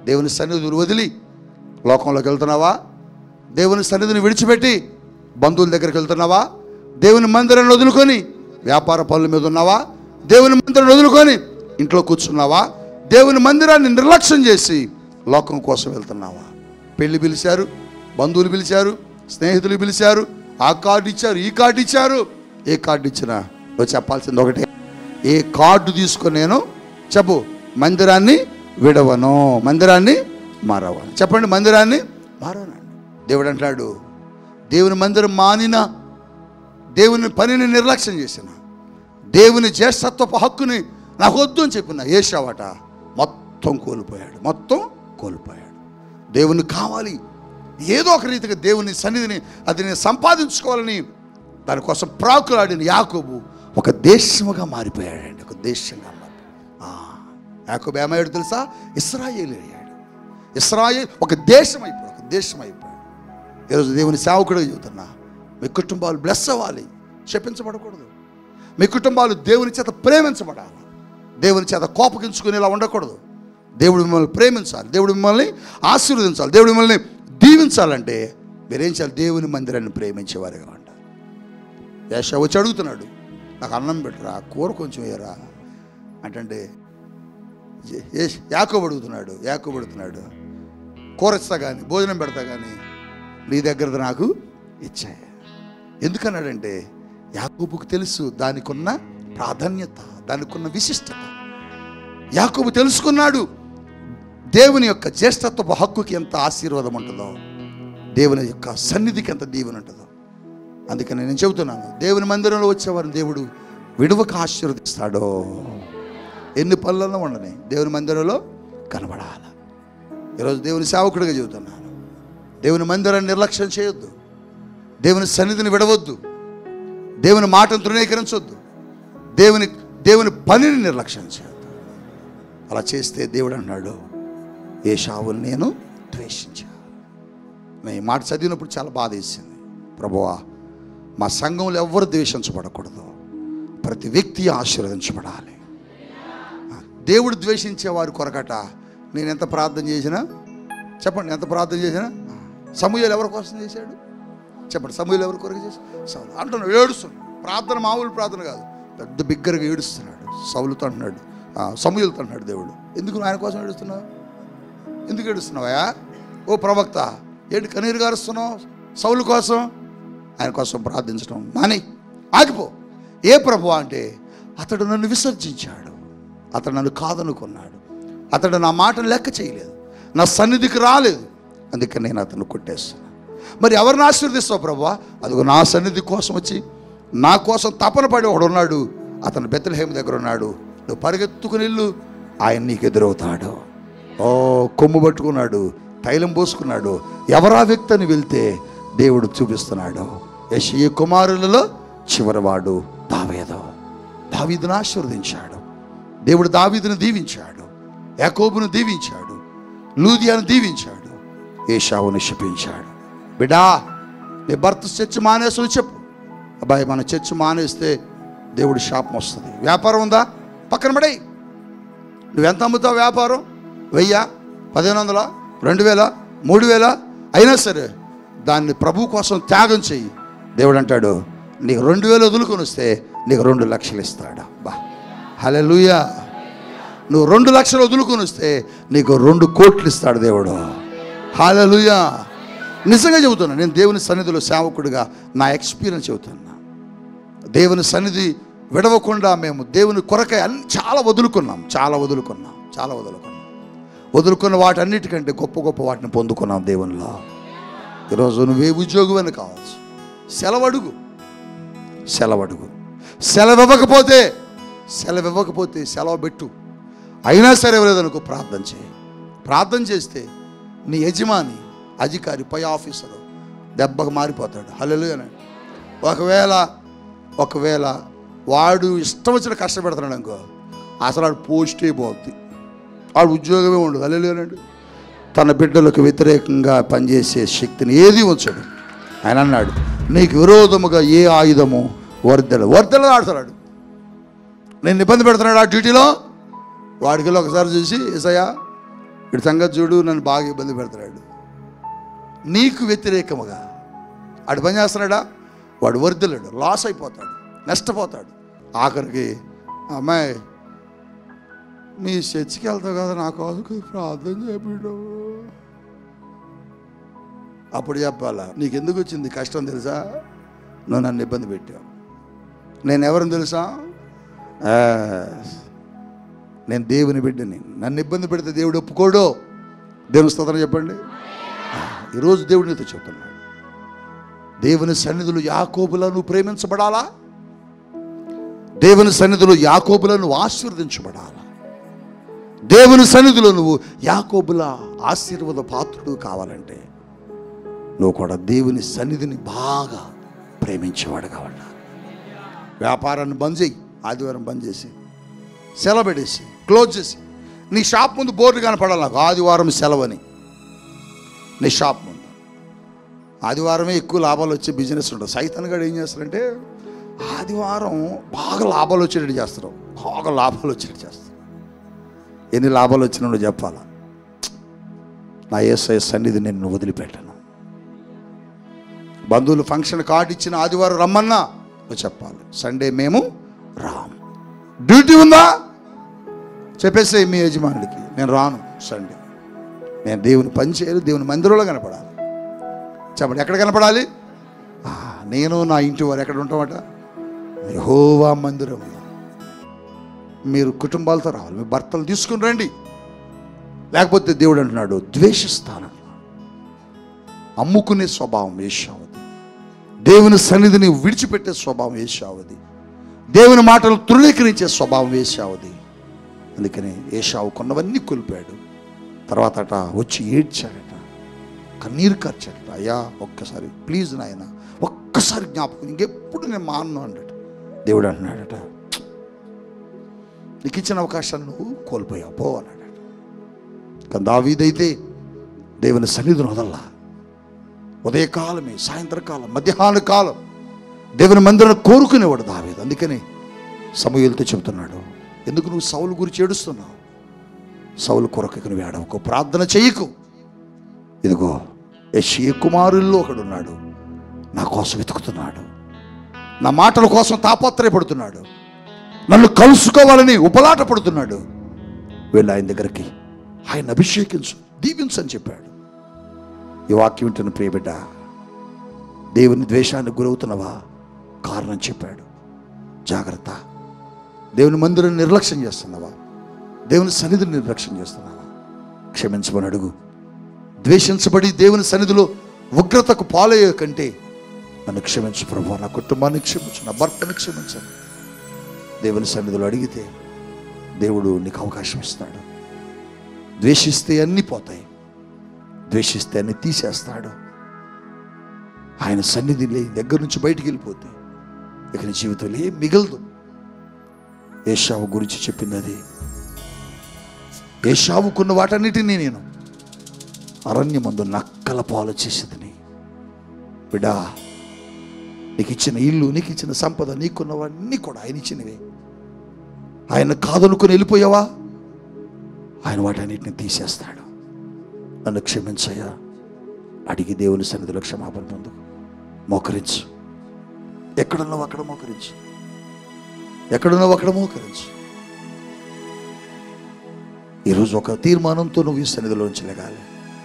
దేవుని సన్నిధిని వదిలి లోకంలోకి వెళ్తున్నావా దేవుని సన్నిధిని విడిచిపెట్టి బంధువుల దగ్గరికి వెళ్తున్నావా దేవుని మందిరాన్ని వదులుకొని వ్యాపార పనుల మీద ఉన్నావా దేవుని మందిరాన్ని వదులుకొని ఇంట్లో కూర్చున్నావా దేవుని మందిరాన్ని నిర్లక్ష్యం చేసి లోకం కోసం వెళ్తున్నావా పెళ్లి పిలిచారు బంధువులు పిలిచారు స్నేహితులు పిలిచారు ఆ కార్డు ఇచ్చారు ఈ కార్డు ఇచ్చారు ఏ కార్డు ఇచ్చినా నువ్వు చెప్పాల్సింది ఒకటే ఏ కార్డు తీసుకొని నేను చెప్పు మందిరాన్ని విడవను మందిరాన్ని మారవను చెప్పండి మందిరాన్ని మారవనండి దేవుడు అంటాడు దేవుని మందిరం మానిన దేవుని పనిని నిర్లక్ష్యం చేసిన దేవుని జ్యేష్ఠత్వపు హక్కుని నాకు వద్దు అని చెప్పిన ఏషావట మొత్తం కోల్పోయాడు మొత్తం కోల్పోయాడు దేవుని కావాలి ఏదో ఒక రీతిగా దేవుని సన్నిధిని అది నేను సంపాదించుకోవాలని దానికోసం ప్రాకులాడిన యాకోబు ఒక దేశముగా మారిపోయాడండి ఒక దేశంగా మారి ఆ, యాకోబు ఏమయ్యాడు తెలుసా ఇస్రాయేల్ అయ్యాడు ఇస్రాయేల్ ఒక దేశం అయిపోయాడు ఒక దేశం అయిపోయాడు ఈరోజు దేవుని సేవకుడిగా చెబుతున్నా మీ కుటుంబాలు బ్లెస్ అవ్వాలి చెప్పించబడకూడదు మీ కుటుంబాలు దేవుని చేత ప్రేమించబడాలి దేవుని చేత కోపగించుకుని ఇలా ఉండకూడదు దేవుడు మిమ్మల్ని ప్రేమించాలి దేవుడు మిమ్మల్ని ఆశీర్వదించాలి దేవుడు మిమ్మల్ని దీవించాలంటే మీరేం చేయాలి దేవుని మందిరాన్ని ప్రేమించేవారుగా ఉండాలి యాష వచ్చి అడుగుతున్నాడు నాకు అన్నం పెట్టరా కూర కొంచెం వేయరా అంటే యాకోబు అడుగుతున్నాడు యాకోబు అడుగుతున్నాడు కూర ఇస్తా కానీ భోజనం పెడతా కానీ నీ దగ్గర నాకు ఇచ్చాయి ఎందుకన్నాడంటే యాకోబుకు తెలుసు దానికున్న ప్రాధాన్యత దానికున్న విశిష్టత యాకోబు తెలుసుకున్నాడు దేవుని యొక్క జ్యేష్ఠత్వపు హక్కుకి ఎంత ఆశీర్వాదం ఉంటుందో దేవుని యొక్క సన్నిధికి ఎంత దీవెన ఉంటుందో అందుకని నేను చెబుతున్నాను దేవుని మందిరంలో వచ్చేవారిని దేవుడు విడువక ఆశీర్వదిస్తాడో ఎన్ని పనులలో ఉండని దేవుని మందిరంలో కనబడాలి ఈరోజు దేవుని సేవకుడిగా చెబుతున్నాను దేవుని మందిరాన్ని నిర్లక్ష్యం చేయొద్దు దేవుని సన్నిధిని విడవద్దు దేవుని మాటను తృణీకరించొద్దు దేవుని దేవుని పనిని నిర్లక్ష్యం చేయొద్దు అలా చేస్తే దేవుడు అన్నాడు ఏ షావుని నేను ద్వేషించా నేను ఈ మాట చదివినప్పుడు చాలా బాధ వేసింది ప్రభువా మా సంఘంలో ఎవ్వరు ద్వేషించబడకూడదు ప్రతి వ్యక్తి ఆశీర్వదించబడాలి దేవుడు ద్వేషించే వారి కొరకట నేను ఎంత ప్రార్థన చేసినా చెప్పండి ఎంత ప్రార్థన చేసినా సమూహాలు ఎవరి కోసం చేశాడు చెప్పండి సమూహాలు ఎవరి కొరకు చేశాడు సౌలు అంటున్నాడు ఏడుస్తున్నాడు ప్రార్థన మామూలు ప్రార్థన కాదు పెద్ద బిగ్గరగా ఏడుస్తున్నాడు సౌలుతో అంటున్నాడు సమూహలతో అంటున్నాడు దేవుడు ఎందుకు నువ్వు ఆయన కోసం ఏడుస్తున్నావు ఎందుకు ఏడుస్తున్నావా ఓ ప్రవక్త ఏంటి కన్నీరు గారుస్తున్నావు సౌలు కోసం ఆయన కోసం ప్రార్థించడం మాని ఆగిపో ఏ ప్రభు అంటే అతడు నన్ను విసర్జించాడు అతడు నన్ను కాదనుకున్నాడు అతడు నా మాటను లెక్క చేయలేదు నా సన్నిధికి రాలేదు అందుకని నేను అతను కొట్టేస్తున్నాను మరి ఎవరిని ఆశీర్వదిస్తావు ప్రభు అదిగో నా సన్నిధి కోసం వచ్చి నా కోసం తపన పడి ఒకడు ఉన్నాడు అతను బెత్తలహేమ దగ్గర ఉన్నాడు నువ్వు పరిగెత్తుకుని వెళ్ళు ఆయన నీకు ఎదురవుతాడు ఓ కొమ్ము పట్టుకున్నాడు తైలం పోసుకున్నాడు ఎవరా వ్యక్తి అని వెళ్తే దేవుడు చూపిస్తున్నాడు యశీ కుమారులలో చివరివాడు దావేదో దావీదును ఆశీర్వదించాడు దేవుడు దావీదును దీవించాడు యాకోబును దీవించాడు లూదియాను దీవించాడు ఏషావును శపించాడు బిడా నీ భర్త చర్చ్ మానేసు చెప్పు అబ్బాయి మన చర్చ్ మానేస్తే దేవుడి శాపం వస్తుంది వ్యాపారం ఉందా పక్కన పడేయి నువ్వెంత అమ్ముతావు వ్యాపారం వెయ్య పదిహేను వందల రెండు వేల మూడు వేల అయినా సరే దాన్ని ప్రభు కోసం త్యాగం చెయ్యి దేవుడు అంటాడు నీకు రెండు వేలు వదులుకొని వస్తే నీకు రెండు లక్షలు ఇస్తాడు బా హలే నువ్వు రెండు లక్షలు వదులుకొని వస్తే నీకు రెండు కోట్లు ఇస్తాడు దేవుడు హాలలుయా నిజంగా చెబుతున్నా నేను దేవుని సన్నిధిలో సేవకుడిగా నా ఎక్స్పీరియన్స్ చెబుతున్నా దేవుని సన్నిధి విడవకుండా మేము దేవుని కొరకై అన్ని చాలా వదులుకున్నాం చాలా వదులుకున్నాం చాలా వదులుకున్నాం వదులుకున్న వాటన్నిటికంటే గొప్ప గొప్ప వాటిని పొందుకున్నాం దేవునిలో ఈరోజు నువ్వే ఉద్యోగమని కావచ్చు సెలవడుగు సెలవడుగు సెలవు ఇవ్వకపోతే సెలవు ఇవ్వకపోతే సెలవు పెట్టు అయినా సరే ఎవరేదనుకో ప్రార్థన చేయి ప్రార్థన చేస్తే నీ యజమాని అధికారి పై ఆఫీసరు దెబ్బకు మారిపోతాడు హలలు ఒకవేళ ఒకవేళ వాడు ఇష్టం వచ్చిన కష్టపెడుతున్నాడు అనుకో అసలు వాడు పోస్టే పోతుంది వాడు ఉద్యోగమే ఉండదు హలలు తన బిడ్డలకు వ్యతిరేకంగా పనిచేసే శక్తిని ఏది ఉంచడు ఆయన అన్నాడు నీకు విరోధముగా ఏ ఆయుధము వర్దల వర్దల ఆడుతున్నాడు నేను ఇబ్బంది పెడుతున్నాడు ఆ డ్యూటీలో వాడికి వెళ్ళి ఒకసారి చూసి ఏసయ్యా వీడి సంగతి చూడు నన్ను బాగా ఇబ్బంది పెడతాడు నీకు వ్యతిరేకముగా ఆడు పని చేస్తున్నాడా వాడు వర్దిలేడు లాస్ అయిపోతాడు నష్టపోతాడు ఆఖరికి అమ్మాయి మీ చర్చికి వెళ్తావు కదా నా కోసం ప్రార్థన చేపిడు అప్పుడు చెప్పాలా నీకు ఎందుకు వచ్చింది కష్టం తెలుసా నువ్వు నన్ను ఇబ్బంది పెట్టావు నేను ఎవరిని తెలుసా ఆ, నేను దేవుని బిడ్డని నన్ను ఇబ్బంది పెడితే దేవుడు ఒప్పుకోడు దేవుని స్తోత్రం చెప్పండి ఆ, ఈరోజు దేవుడు నీతో చెప్తున్నాడు దేవుని సన్నిధులు యాకోబులను ప్రేమించబడాలా దేవుని సన్నిధిలో యాకోబులను ఆశీర్వదించబడాలా దేవుని సన్నిధిలో నువ్వు యాకోబుల ఆశీర్వాద పాత్రుడు కావాలంటే నువ్వు కూడా దేవుని సన్నిధిని బాగా ప్రేమించేవాడు కావాలి వ్యాపారాన్ని బంద్ చేయి ఆదివారం బంద్ చేసి సెలవు పెట్టేసి క్లోజ్ చేసి నీ షాప్ ముందు బోర్డు కనపడాలి నాకు ఆదివారం సెలవని నీ షాప్ ముందు ఆదివారమే ఎక్కువ లాభాలు వచ్చే బిజినెస్ ఉంటుంది సైతన్ గడు ఏం చేస్తారంటే ఆదివారం బాగా లాభాలు వచ్చేటట్టు చేస్తారు బాగా లాభాలు వచ్చేటట్టు చేస్తారు ఎన్ని లాభాలు వచ్చినా నువ్వు చెప్పాలా నా ఏసఐ సన్నిధి నేను వదిలిపెట్టాను బంధువులు ఫంక్షన్ కార్డు ఇచ్చిన ఆదివారం రమ్మన్నా నువ్వు చెప్పాలి సండే మేము రాం డ్యూటీ ఉందా చెప్పేసి మీ యజమానుడికి నేను రాను సండే నేను దేవుని పని చేయాలి దేవుని మందిరంలో కనపడాలి చెప్పండి ఎక్కడ కనపడాలి ఆ, నేను నా ఇంటి వారు ఎక్కడ ఉంటామట యెహోవా మందిరం మీరు కుటుంబాలతో రావాలి మీ భర్తలు తీసుకుని రండి లేకపోతే దేవుడు అంటున్నాడు ద్వేషిస్తాను అమ్ముకునే స్వభావం వేశావది దేవుని సన్నిధిని విడిచిపెట్టే స్వభావం వేశావది దేవుని మాటలు తృణీకరించే స్వభావం వేశావది అందుకని ఏషావు కొన్నవన్నీ కోల్పోయాడు తర్వాత అట వచ్చి ఏడ్చాడట కన్నీరు కార్చాడట అయ్యా ఒక్కసారి ప్లీజ్ నాయన ఒక్కసారి జ్ఞాపకం ఇంకెప్పుడు నేను మాను అన్నాడు దేవుడు అంటున్నాడట నీకు ఇచ్చిన అవకాశాన్ని నువ్వు కోల్పోయావు పో అన్నాడట కానీ దావీదైతే దేవుని సన్నిధిని వదల్లా ఉదయకాలమే సాయంత్రకాలం మధ్యాహ్న కాలం దేవుని మందిరం కోరుకునేవాడు దావీదు అందుకని సమూహలతో చెబుతున్నాడు ఎందుకు నువ్వు సౌలు గురించి ఏడుస్తున్నావు సౌలు కొరకు నువ్వు ఏడవకు ప్రార్థన చెయ్యకు ఇదిగో యశ్య కుమారుల్లో ఒకడున్నాడు నా కోసం వెతుకుతున్నాడు నా మాటల కోసం తాపత్రయపడుతున్నాడు నన్ను కలుసుకోవాలని ఉపలాట పడుతున్నాడు వెళ్ళి ఆయన దగ్గరికి ఆయన అభిషేకించు దీవించు అని చెప్పాడు ఈ వాక్యం వింటున్న ప్రియబిడ్డ దేవుని ద్వేషానికి గురవుతున్నవా కారణం చెప్పాడు జాగ్రత్త దేవుని మందిరం నిర్లక్ష్యం చేస్తున్నావా దేవుని సన్నిధిని నిర్లక్ష్యం చేస్తున్నావా క్షమించమని అడుగు ద్వేషించబడి దేవుని సన్నిధిలో ఉగ్రతకు పాలయ్యే కంటే నన్ను క్షమించు ప్రభు నా కుటుంబాన్ని క్షమించు నా భర్తను క్షమించను దేవుని సన్నిధిలో అడిగితే దేవుడు నీకు అవకాశం ఇస్తాడు ద్వేషిస్తే అన్నీ పోతాయి ద్వేషిస్తే అన్ని తీసేస్తాడు ఆయన సన్నిధి లే దగ్గర నుంచి బయటికి వెళ్ళిపోతే ఇక నీ జీవితంలో ఏం మిగలదు ఏషావు గురించి చెప్పింది అది ఏషావుకున్న వాటన్నిటినీ నేను అరణ్యమందు నక్కల పాలు చేసేదని బిడా నీకు ఇచ్చిన ఇల్లు నీకు ఇచ్చిన సంపద నీకున్నవన్నీ కూడా ఆయన ఇచ్చినవే ఆయన కాదనుకుని వెళ్ళిపోయావా ఆయన వాటన్నిటిని తీసేస్తాడు నన్ను క్షమించయ్యా అడిగి దేవుని సన్నిధిలో క్షమాపణ పొందు మోకరించు ఎక్కడున్నావు అక్కడ మోకరించు ఎక్కడున్నావు అక్కడ మోకరించు ఈరోజు ఒక తీర్మానంతో నువ్వు ఈ సన్నిధిలోంచి లెగాలి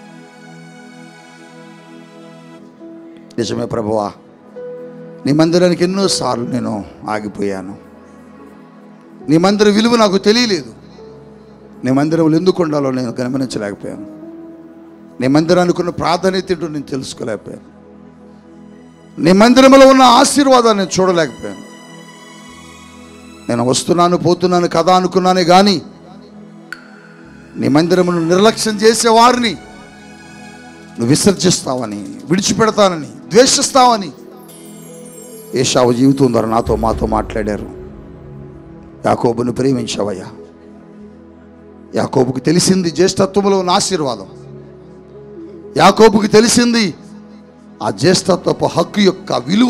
నిజమే ప్రభువా నీ మందిరానికి ఎన్నోసార్లు నేను ఆగిపోయాను నీ మందిర విలువ నాకు తెలియలేదు నీ మందిరంలో ఎందుకు ఉండాలో నేను గమనించలేకపోయాను నీ మందిరానికి ఉన్న ప్రాధాన్యత ఏంటో నేను తెలుసుకోలేకపోయాను నీ మందిరంలో ఉన్న ఆశీర్వాదాన్ని నేను చూడలేకపోయాను నేను వస్తున్నాను పోతున్నాను కదా అనుకున్నానే కానీ నీ మందిరమును నిర్లక్ష్యం చేసే వారిని నువ్వు విసర్జిస్తావని విడిచిపెడతానని ద్వేషిస్తావని ఏషావు జీవితం ద్వారా నాతో మాతో మాట్లాడారు యాకోబును ప్రేమించావయ్యా యాకోబుకు తెలిసింది జ్యేష్ఠత్వంలో ఉన్న ఆశీర్వాదం యాకోబుకి తెలిసింది ఆ జ్యేష్ఠత్వపు హక్కు యొక్క విలువ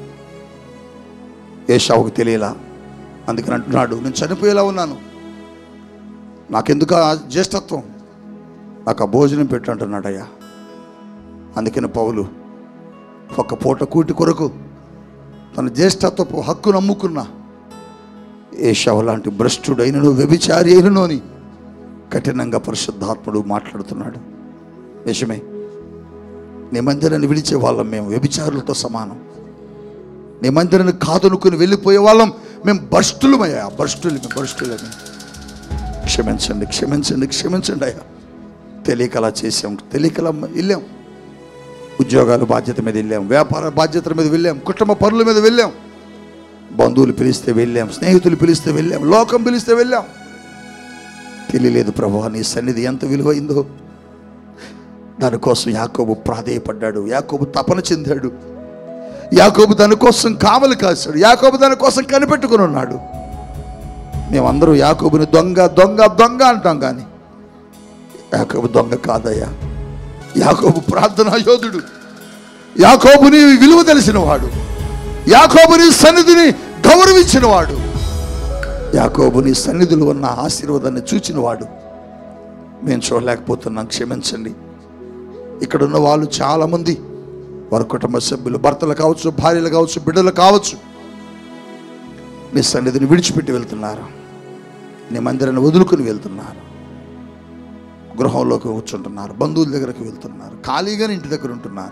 ఏషావుకు తెలియలా అందుకని అంటున్నాడు నేను చనిపోయేలా ఉన్నాను నాకెందుకు ఆ జ్యేష్ఠత్వం నాకు ఆ భోజనం పెట్టు అంటున్నాడయ్యా అందుకని పౌలు ఒక పూట కూటి కొరకు తన జ్యేష్ఠత్వపు హక్కు నమ్ముకున్న ఏషావు లాంటి భ్రష్టుడైనను వ్యభిచారి అయినను అని కఠినంగా పరిశుద్ధాత్ముడు మాట్లాడుతున్నాడు నిజమే నీ మందిరాన్ని విడిచే వాళ్ళం మేము వ్యభిచారులతో సమానం నీ మందిరాన్ని కాదనుకుని వెళ్ళిపోయే వాళ్ళం మేము భ్రష్టులమయ్యా భ్రష్టులమే భ్రష్టులమే క్షమించండి క్షమించండి క్షమించండి అయ్యా తెలియక అలా చేసాం తెలియక అలా వెళ్ళాం ఉద్యోగాల బాధ్యత మీద వెళ్ళాం వ్యాపార బాధ్యతల మీద వెళ్ళాం కుటుంబ పనుల మీద వెళ్ళాం బంధువులు పిలిస్తే వెళ్ళాం స్నేహితులు పిలిస్తే వెళ్ళాం లోకం పిలిస్తే వెళ్ళాం తెలియలేదు ప్రభు నీ సన్నిధి ఎంత విలువైందో దానికోసం యాకోబు ప్రాధేయపడ్డాడు యాకోబు తపన చెందాడు యాకోబు దానికోసం కావలి కాశాడు యాకోబు దానికోసం కనిపెట్టుకుని ఉన్నాడు మేమందరూ యాకోబుని దొంగ దొంగ దొంగ అంటాం కానీ యాకోబు దొంగ కాదయ్యా యాకోబు ప్రార్థనా యోధుడు యాకోబుని విలువ తెలిసినవాడు యాకోబుని సన్నిధిని గౌరవించినవాడు యాకోబుని సన్నిధిలో ఉన్న ఆశీర్వాదాన్ని చూచినవాడు మేము చూడలేకపోతున్నాం క్షమించండి ఇక్కడ ఉన్న వాళ్ళు చాలామంది వారి కుటుంబ సభ్యులు భర్తలు కావచ్చు భార్యలు కావచ్చు బిడ్డలు కావచ్చు నీ సన్నిధిని విడిచిపెట్టి వెళ్తున్నారు నీ మందిరాన్ని వదులుకుని వెళ్తున్నారు గృహంలోకి కూర్చుంటున్నారు బంధువుల దగ్గరకు వెళ్తున్నారు ఖాళీగానే ఇంటి దగ్గర ఉంటున్నారు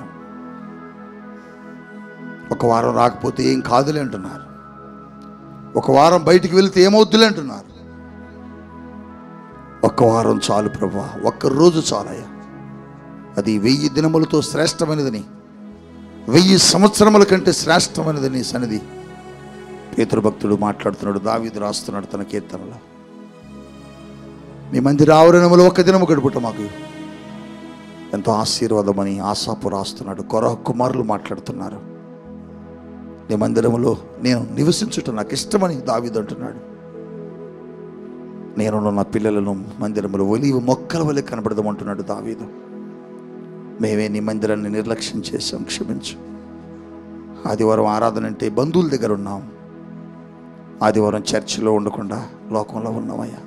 ఒక వారం రాకపోతే ఏం కాదులే అంటున్నారు ఒక వారం బయటికి వెళ్తే ఏమవుద్దులే అంటున్నారు ఒక్క వారం చాలు ప్రభా ఒక్క రోజు చాలయ్యా అది వెయ్యి దినములతో శ్రేష్టమైనదని వెయ్యి సంవత్సరముల కంటే శ్రేష్టమైనదని సన్నిధి పేతృభక్తుడు మాట్లాడుతున్నాడు దావీదు రాస్తున్నాడు తన కీర్తనలో మీ మందిర ఆవరణములో ఒక్క దినము గడుపుట మాకు ఎంతో ఆశీర్వాదమని ఆశాపు రాస్తున్నాడు కొర కుమారులు మాట్లాడుతున్నారు నీ మందిరములో నేను నివసించుట నాకు ఇష్టమని దావీదు అంటున్నాడు నేను నా పిల్లలను మందిరములో ఒలివ మొక్కల వలె కనబడదామంటున్నాడు దావీదు మేమే నీ మందిరాన్ని నిర్లక్ష్యం చేశాం క్షమించు ఆదివారం ఆరాధన అంటే బంధువుల దగ్గర ఉన్నాం ఆదివారం చర్చిలో ఉండకుండా లోకంలో ఉన్నామయ్యా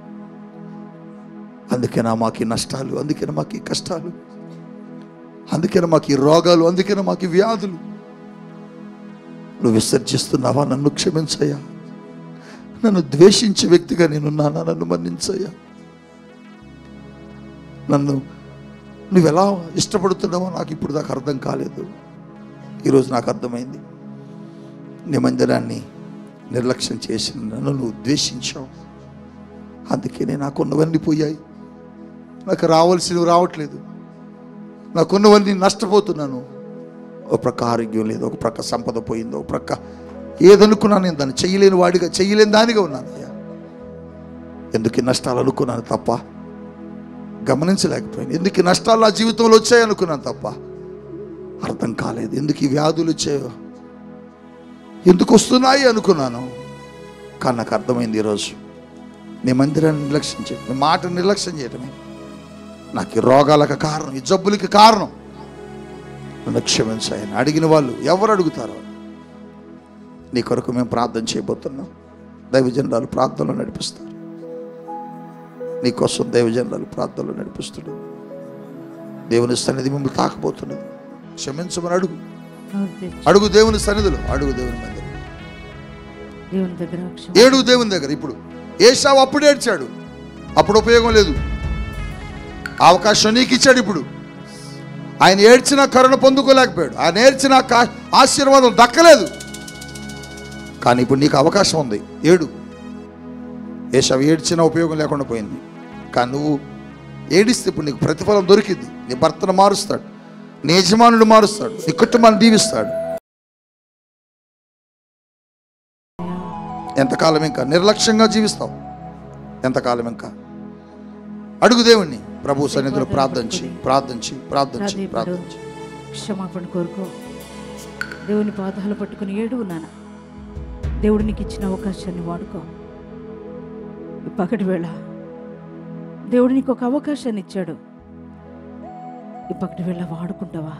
అందుకేనా మాకు ఈ నష్టాలు అందుకేనా మాకు ఈ కష్టాలు అందుకేనా మాకు ఈ రోగాలు అందుకేనా మాకు ఈ వ్యాధులు నువ్వు విసర్జిస్తున్నావా నన్ను క్షమించయ్యా నన్ను ద్వేషించే వ్యక్తిగా నేనున్నానా నన్ను మన్నించయ్యా నన్ను నువ్వు ఎలా ఇష్టపడుతున్నావో నాకు ఇప్పుడు దాకా అర్థం కాలేదు ఈరోజు నాకు అర్థమైంది నీ మందిరాన్ని నిర్లక్ష్యం చేసిన నన్ను నువ్వు ద్వేషించావు అందుకనే నాకున్నవన్నీ పోయాయి నాకు రావాల్సినవి రావట్లేదు నాకున్నవన్నీ నష్టపోతున్నాను ఒక ప్రక్క ఆరోగ్యం లేదు ఒక ప్రక్క సంపద పోయింది ఒక ప్రక్క ఏదనుకున్నాను నేను దాన్ని చెయ్యలేని వాడిగా చెయ్యలేని దానిగా ఉన్నాను అయ్యా ఎందుకు ఈ నష్టాలు అనుకున్నాను తప్ప గమనించలేకపోయాను ఎందుకు ఈ నష్టాలు నా జీవితంలో వచ్చాయి అనుకున్నాను తప్ప అర్థం కాలేదు ఎందుకు ఈ వ్యాధులు వచ్చాయో ఎందుకు వస్తున్నాయి అనుకున్నాను కానీ నాకు అర్థమైంది ఈరోజు నీ మందిరాన్ని నిర్లక్ష్యం చేయడం నీ మాట నిర్లక్ష్యం చేయడమే నాకు ఈ రోగాలకు కారణం ఈ జబ్బులకి కారణం నన్ను క్షమించాయని అడిగిన వాళ్ళు ఎవరు అడుగుతారో నీ కొరకు మేము ప్రార్థన చేయబోతున్నాం దైవజనరాలు ప్రార్థనలో నడిపిస్తారు నీకోసం దైవజనరాలు ప్రార్థనలో నడిపిస్తాడు దేవుని సన్నిధి మిమ్మల్ని తాకబోతున్నది క్షమించమని అడుగు నోరు తెరిచి అడుగు దేవుని సన్నిధిలో అడుగు దేవుని మందిరం దేవుని దగ్గర క్షమ ఏడు దేవుని దగ్గర ఇప్పుడు ఏషావు అప్పుడు ఏడ్చాడు అప్పుడు ఉపయోగం లేదు ఆ అవకాశం నీకు ఇచ్చాడు ఇప్పుడు ఆయన ఏడ్చిన కరుణ పొందుకోలేకపోయాడు ఆయన ఏడ్చిన కా- ఆశీర్వాదం దక్కలేదు కానీ ఇప్పుడు నీకు అవకాశం ఉంది ఏడు ఏషావు ఏడ్చిన ఉపయోగం లేకుండా పోయింది కానీ నువ్వు ఏడిస్తే ఇప్పుడు నీకు ప్రతిఫలం దొరికింది నీ భర్తను మారుస్తాడు నీ యజమానుడు మారుస్తాడు నీ కుటుంబాన్ని దీవిస్తాడు ఎంతకాలం ఇంకా నిర్లక్ష్యంగా జీవిస్తావు ఎంతకాలం ఇంకా అడుగు దేవుణ్ణి ప్రభు సన్నిధిలో ప్రార్థించి ప్రార్థించి ప్రార్థించి ప్రాధేయపడు ప్రార్థించి క్షమాపణ కోరుకో దేవుని పాదాలు పట్టుకుని ఏడు నాన్న దేవుడు నీకు ఇచ్చిన అవకాశాన్ని వాడుకో ఈ పగటి వేళ దేవుడు నీకు ఒక అవకాశాన్ని ఇచ్చాడు ఈ పగటి వేళ వాడుకుంటావా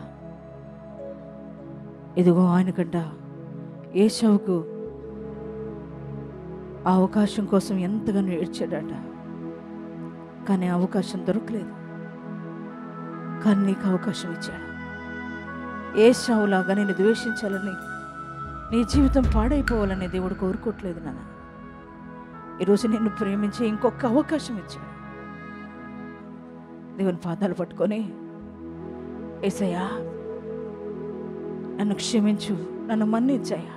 ఇదిగో ఆయనకంట ఏషవుకు ఆ అవకాశం కోసం ఎంతగానో ఏడ్చాడట కానీ ఆ అవకాశం దొరకలేదు కానీ నీకు అవకాశం ఇచ్చాడు ఏ షావులాగా నేను ద్వేషించాలని నీ జీవితం పాడైపోవాలని దేవుడు కోరుకోవట్లేదు నాన్న ఈరోజు నిన్ను ప్రేమించి ఇంకొక అవకాశం ఇచ్చాడు దేవుని పాదాలు పట్టుకొని ఏసయ్యా నన్ను క్షమించు నన్ను మన్నించయ్యా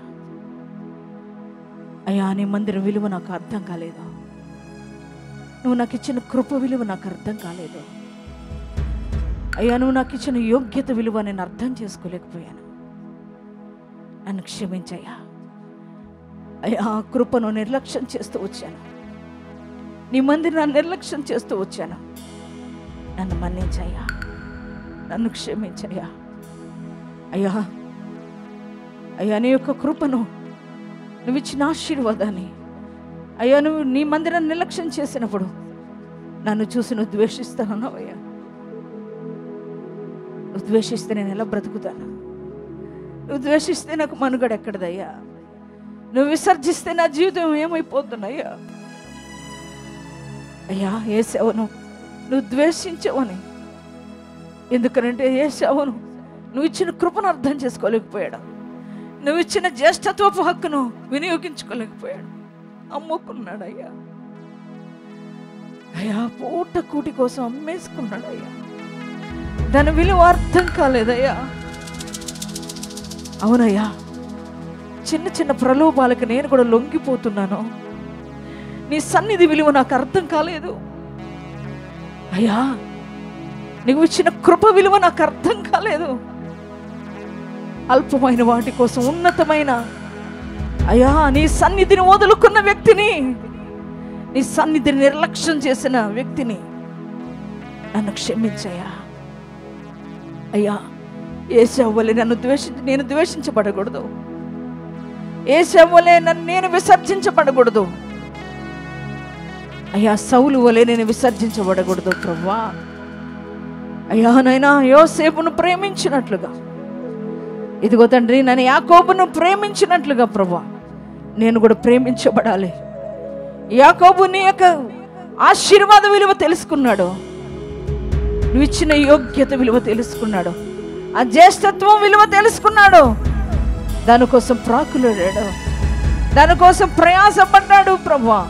అయ్యా నీ మందిరం విలువ నాకు అర్థం కాలేదు నువ్వు నాకు ఇచ్చిన కృప విలువ నాకు అర్థం కాలేదు అయ్యా నువ్వు నాకు ఇచ్చిన యోగ్యత విలువ నేను అర్థం చేసుకోలేకపోయాను నన్ను క్షమించయ్యా అయ్యా ఆ కృపను నిర్లక్ష్యం చేస్తూ వచ్చాను నీ మందిరాన్ని నిర్లక్ష్యం చేస్తూ వచ్చాను నన్ను మన్నించయ్యా నన్ను క్షమించయ్యా అయ్యా అయ్యా నీ యొక్క కృపను నువ్వు ఇచ్చిన ఆశీర్వాదాన్ని అయ్యా నువ్వు నీ మందిరాన్ని నిర్లక్ష్యం చేసినప్పుడు నన్ను చూసి నువ్వు ద్వేషిస్తానన్నావయ్యా నువ్వు ద్వేషిస్తే నేను ఎలా బ్రతుకుతాను నువ్వు ద్వేషిస్తే నాకు మనుగడ ఎక్కడదయ్యా నువ్వు విసర్జిస్తే నా జీవితం ఏమైపోతున్నాయ్యా అయ్యా ఏ సేవను నువ్వు ద్వేషించవని ఎందుకనంటే ఏ సేవను నువ్వు ఇచ్చిన కృపను అర్థం చేసుకోలేకపోయాడు నువ్వు ఇచ్చిన జ్యేష్ఠత్వపు హక్కును వినియోగించుకోలేకపోయాడు అమ్ముకున్నాడు అయ్యా అయ్యా పూట కూటి కోసం అమ్మేసుకున్నాడు అయ్యా దాని విలువ అర్థం కాలేదయ్యా అవునయ్యా చిన్న చిన్న ప్రలోభాలకు నేను కూడా లొంగిపోతున్నాను నీ సన్నిధి విలువ నాకు అర్థం కాలేదు అయ్యా నీకు ఇచ్చిన కృప విలువ నాకు అర్థం కాలేదు అల్పమైన వాటి కోసం ఉన్నతమైన అయ్యా నీ సన్నిధిని వదులుకున్న వ్యక్తిని నీ సన్నిధిని నిర్లక్ష్యం చేసిన వ్యక్తిని నన్ను క్షమించయ్యా అయ్యా ఏ సేవలే నన్ను ద్వేషించి నేను ద్వేషించబడకూడదు ఏ సేవలే నన్ను నేను విసర్జించబడకూడదు అయ్యా సౌలు వలె నేను విసర్జించబడకూడదు ప్రవ్వా అయ్యా నైనా యోసేపును ప్రేమించినట్లుగా ఇదిగో తండ్రి నన్ను యాకోబును ప్రేమించినట్లుగా ప్రభా నేను కూడా ప్రేమించబడాలి యాకోబు నీ యొక్క ఆశీర్వాద విలువ తెలుసుకున్నాడు నువ్వు ఇచ్చిన యోగ్యత విలువ తెలుసుకున్నాడు ఆ జ్యేష్ఠత్వం విలువ తెలుసుకున్నాడు దానికోసం ప్రాకులాడాడు దానికోసం ప్రయాసపడ్డాడు ప్రభా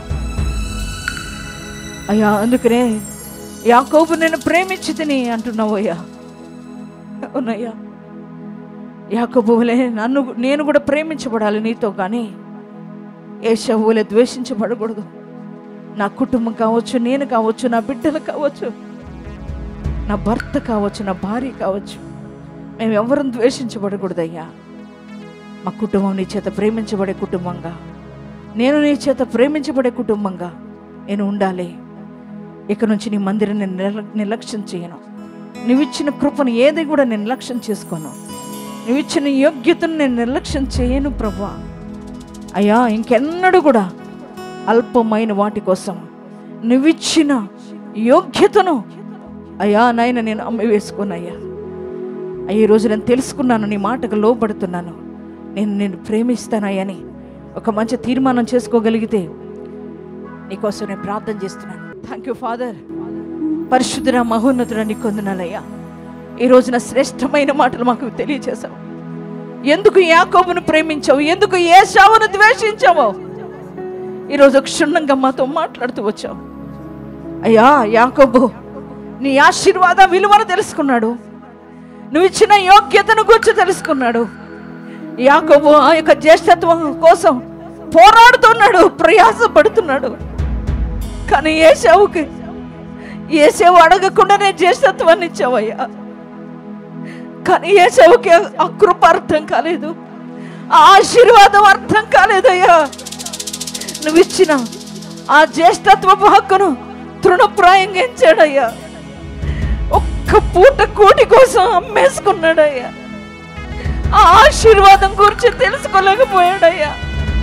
అయ్యా అందుకనే యాకోబు నేను ప్రేమించి తిని అంటున్నావు అయ్యా అవునయ్యా యాకోబులే నన్ను నేను కూడా ప్రేమించబడాలి నీతో కానీ ఏ శవులే ద్వేషించబడకూడదు నా కుటుంబం కావచ్చు నేను కావచ్చు నా బిడ్డలు కావచ్చు నా భర్త కావచ్చు నా భార్య కావచ్చు మేము ఎవరం ద్వేషించబడకూడదు అయ్యా మా కుటుంబం నీ చేత ప్రేమించబడే కుటుంబంగా నేను నీ చేత ప్రేమించబడే కుటుంబంగా నేను ఉండాలి ఇక నుంచి నీ మందిరం నేను నిర్ల- నిర్లక్ష్యం చేయను నువ్వు ఇచ్చిన కృపను ఏది కూడా నేను నిర్లక్ష్యం చేసుకోను నువ్వు ఇచ్చిన యోగ్యతను నేను నిర్లక్ష్యం చేయను ప్రభా అయ్యా ఇంకెన్నడూ కూడా అల్పమైన వాటి కోసం నువ్విచ్చిన యోగ్యతను అయ్యా నాయన నేను అమ్మి వేసుకున్నాయ్యా అయ్యా ఈరోజు నేను తెలుసుకున్నాను నీ మాటకు లోబడుతున్నాను నేను నేను ప్రేమిస్తానయ్యని ఒక మంచి తీర్మానం చేసుకోగలిగితే నీకోసం నేను ప్రార్థన చేస్తున్నాను థ్యాంక్ యూ ఫాదర్ పరిశుద్ధుర మహోన్నతుడ నీ కొందనాలయ్యా ఈ రోజున శ్రేష్టమైన మాటలు మాకు తెలియచేశావు ఎందుకు యాకోబును ప్రేమించావు ఎందుకు ఏ శావును ద్వేషించావు ఈరోజు క్షుణ్ణంగా మాతో మాట్లాడుతూ వచ్చావు అయ్యా యాకోబు నీ ఆశీర్వాద విలువను తెలుసుకున్నాడు నువ్వు ఇచ్చిన యోగ్యతను గురించి తెలుసుకున్నాడు యాకోబు ఆ యొక్క జ్యేష్ఠత్వం కోసం పోరాడుతున్నాడు ప్రయాసపడుతున్నాడు కానీ ఏసావుకి ఏసావు అడగకుండానే జ్యేష్ఠత్వాన్ని ఇచ్చావయ్యా కానీ ఏసావుకి ఆ కృప అర్థం కాలేదు ఆ ఆశీర్వాదం అర్థం కాలేదయ్యా నువ్వు ఇచ్చిన ఆ జ్యేష్ఠత్వపు హక్కును తృణప్రాయంగా ఎంచాడయ్యా ఒక్క పూట కూటి కోసం అమ్మేసుకున్నాడయ్యా ఆ ఆశీర్వాదం గురించి తెలుసుకోలేకపోయాడయ్యా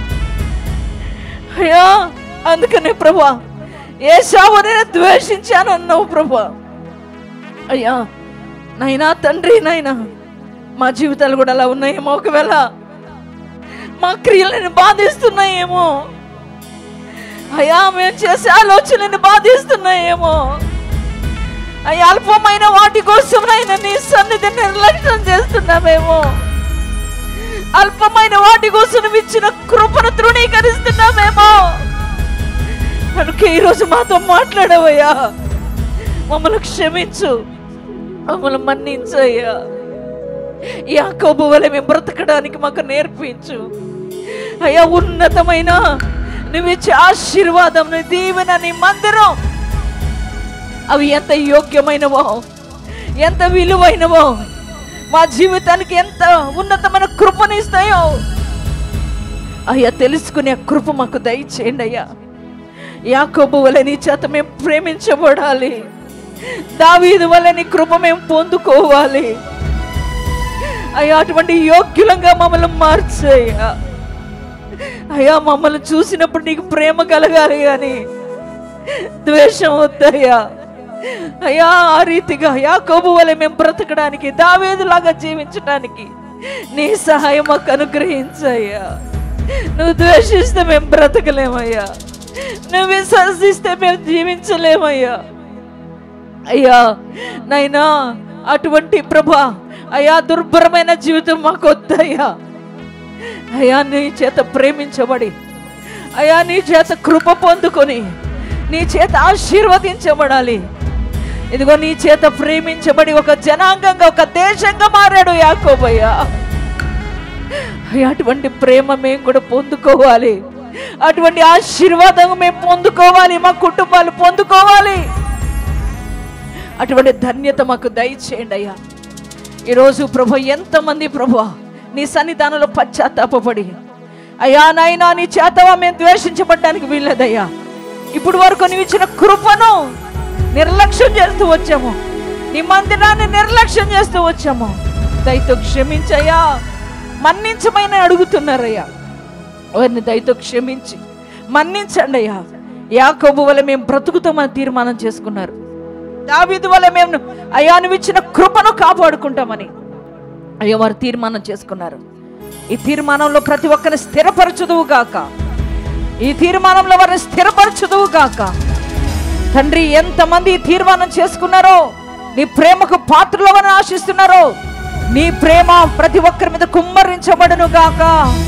అయ్యా అందుకనే ప్రభా ఏ శావనే ద్వేషించాను అన్నావు ప్రభా అయ్యా నైనా తండ్రి నాయనా మా జీవితాలు కూడా అలా ఉన్నాయేమో ఒకవేళ మా క్రియలను బాధిస్తున్నాయేమో అయ్యా మేము చేసే ఆలోచనని బాధిస్తున్నాయేమో అయ్యా అల్పమైన వాటి కోసమైనా నీ సన్నిధి నిర్లక్ష్యం చేస్తున్నామేమో అల్పమైన వాటి కోసం నువ్వు ఇచ్చిన కృపను తృణీకరిస్తున్నామేమో కనుక ఈరోజు మాతో మాట్లాడవయ్యా మమ్మల్ని క్షమించు మమ్మల్ని మన్నించయ్యా యాకోబు వలె మేము బ్రతకడానికి మాకు నేర్పించు అయ్యా ఉన్నతమైన నువ్వు ఇచ్చే ఆశీర్వాదం నీ దీవెన నీ మందిరం అవి ఎంత యోగ్యమైనవో ఎంత విలువైనవో మా జీవితానికి ఎంత ఉన్నతమైన కృపనిస్తాయో అయ్యా తెలుసుకునే ఆ కృప మాకు దయచేయండి అయ్యా యాకోబు వలె నీ చేత మేము ప్రేమించబడాలి దావీదు వలె నీ కృప మేము పొందుకోవాలి అయ్యా అటువంటి యోగ్యులంగా మమ్మల్ని మార్చయ్యా అయ్యా మమ్మల్ని చూసినప్పుడు నీకు ప్రేమ కలగాలి కానీ ద్వేషం వద్దయ్యా అయ్యా ఆ రీతిగా యాకోబు వలె మేము బ్రతకడానికి దావేదులాగా జీవించడానికి నీ సహాయం మాకు అనుగ్రహించయ్యా నువ్వు ద్వేషిస్తే మేము బ్రతకలేమయ్యా నువ్వు విశ్వసిస్తే మేము జీవించలేమయ్యా అయ్యా నైనా అటువంటి ప్రభా అయ్యా దుర్భరమైన జీవితం మాకు వద్దయ్యా అయ్యా నీ చేత ప్రేమించబడి అయ్యా నీ చేత కృప పొందుకొని నీ చేత ఆశీర్వదించబడాలి ఇదిగో నీ చేత ప్రేమించబడి ఒక జనాంగంగా ఒక దేశంగా మారాడు యాకోబయ్యా అయ్యా, అటువంటి ప్రేమ మేము కూడా పొందుకోవాలి అటువంటి ఆశీర్వాదం మేము పొందుకోవాలి మా కుటుంబాలు పొందుకోవాలి అటువంటి ధన్యత మాకు దయచేయండి అయ్యా ఈరోజు ప్రభు ఎంతమంది ప్రభు నీ సన్నిధానంలో పశ్చాత్తాపడి అయ్యా నాయనా నీ చేతవా మేము ద్వేషించబడ్డానికి వీల్లేదయ్యా ఇప్పుడు వరకు నీవు ఇచ్చిన కృపను నిర్లక్ష్యం చేస్తూ వచ్చాము నీ మందిరాన్ని నిర్లక్ష్యం చేస్తూ వచ్చాము దయతో క్షమించయ్యా మన్నించమని అడుగుతున్నారయ్యా వారిని దయతో క్షమించి మన్నించండి అయ్యా యాకోబు వల్ల మేము బ్రతుకుతామని తీర్మానం చేసుకున్నారు దావీదు వల్ల మేము అయ్యా నువ్వు ఇచ్చిన కృపను కాపాడుకుంటామని అయ్యా వారు తీర్మానం చేసుకున్నారు ఈ తీర్మానంలో ప్రతి ఒక్కరిని స్థిరపరచుదువు గాక ఈ తీర్మానంలో వారిని స్థిరపరచుదువు గాక తండ్రి ఎంతమంది ఈ తీర్మానం చేసుకున్నారో నీ ప్రేమకు పాత్రలవని ఆశిస్తున్నారో నీ ప్రేమ ప్రతి ఒక్కరి మీద కుమ్మరించబడును గాక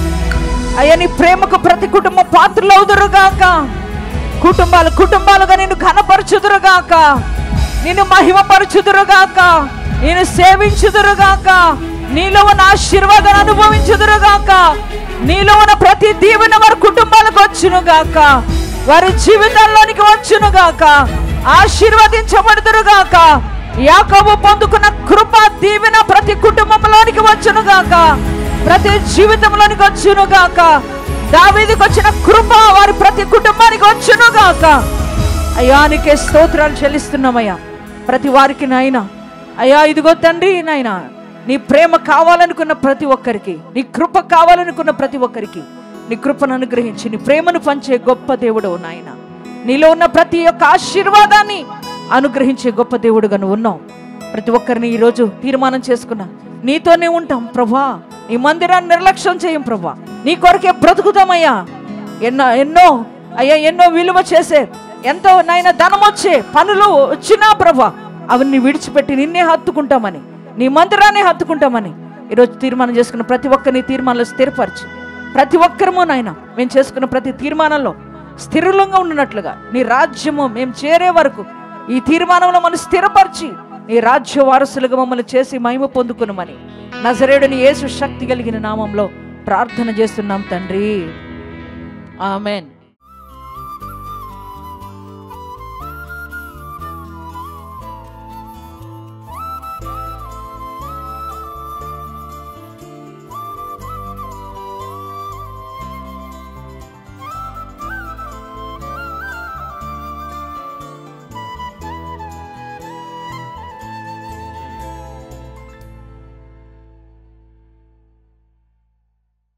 అయ్యా నీ ప్రేమకు ప్రతి కుటుంబం పాత్రలవుదురు గాక కుటుంబాలు కుటుంబాలుగా నిన్ను ఘనపరచుదురు గాక నిన్ను మహిమపరచుదురు గాక నేను సేవించుదురు గాక నీలో ఉన్న ఆశీర్వాదాన్ని అనుభవించుదురు గాక నీలో ఉన్న ప్రతి దీవెన వారి కుటుంబాలకు వచ్చును గాక వారి జీవితాల్లోనికి వచ్చును గాక ఆశీర్వదించబడుదురు గాక యాకోబు పొందుకున్న కృప దీవెన ప్రతి కుటుంబంలోనికి వచ్చును గాక ప్రతి జీవితంలోనికి వచ్చును గాక దావీదికి వచ్చిన కృప వారి ప్రతి కుటుంబానికి వచ్చును గాక అయ్యా నీకే స్తోత్రాలు చెల్లిస్తున్నామయ్యా ప్రతి వారికి నాయన అయ్యా ఇదిగో తండ్రి నాయన నీ ప్రేమ కావాలనుకున్న ప్రతి ఒక్కరికి నీ కృప కావాలనుకున్న ప్రతి ఒక్కరికి నీ కృపను అనుగ్రహించి నీ ప్రేమను పంచే గొప్ప దేవుడు నాయన నీలో ఉన్న ప్రతి ఒక్క ఆశీర్వాదాన్ని అనుగ్రహించే గొప్ప దేవుడుగా నువ్వు ఉన్నావు ప్రతి ఒక్కరిని ఈరోజు తీర్మానం చేసుకున్నా నీతోనే ఉంటాం ప్రభా నీ మందిరాన్ని నిర్లక్ష్యం చేయం ప్రభా నీ కొరకే బ్రతుకుతామయ్యా ఎన్నో ఎన్నో అయ్యా ఎన్నో విలువ చేసే ఎంతో నాయన ధనం వచ్చే పనులు వచ్చినా ప్రభా అవన్నీ విడిచిపెట్టి నిన్నే హత్తుకుంటామని నీ మందిరాన్ని హత్తుకుంటామని ఈరోజు తీర్మానం చేసుకున్న ప్రతి ఒక్కరిని తీర్మానంలో స్థిరపరిచి ప్రతి ఒక్కరము నాయన మేము చేసుకున్న ప్రతి తీర్మానంలో స్థిరంగా ఉన్నట్లుగా నీ రాజ్యము మేము చేరే వరకు ఈ తీర్మానంలో మనం స్థిరపరిచి నీ రాజ్య వారసులుగా మమ్మల్ని చేసి మహిమ పొందుకునమని నజరేడుని యేసు శక్తి కలిగిన నామంలో ప్రార్థన చేస్తున్నాం తండ్రి ఆమెన్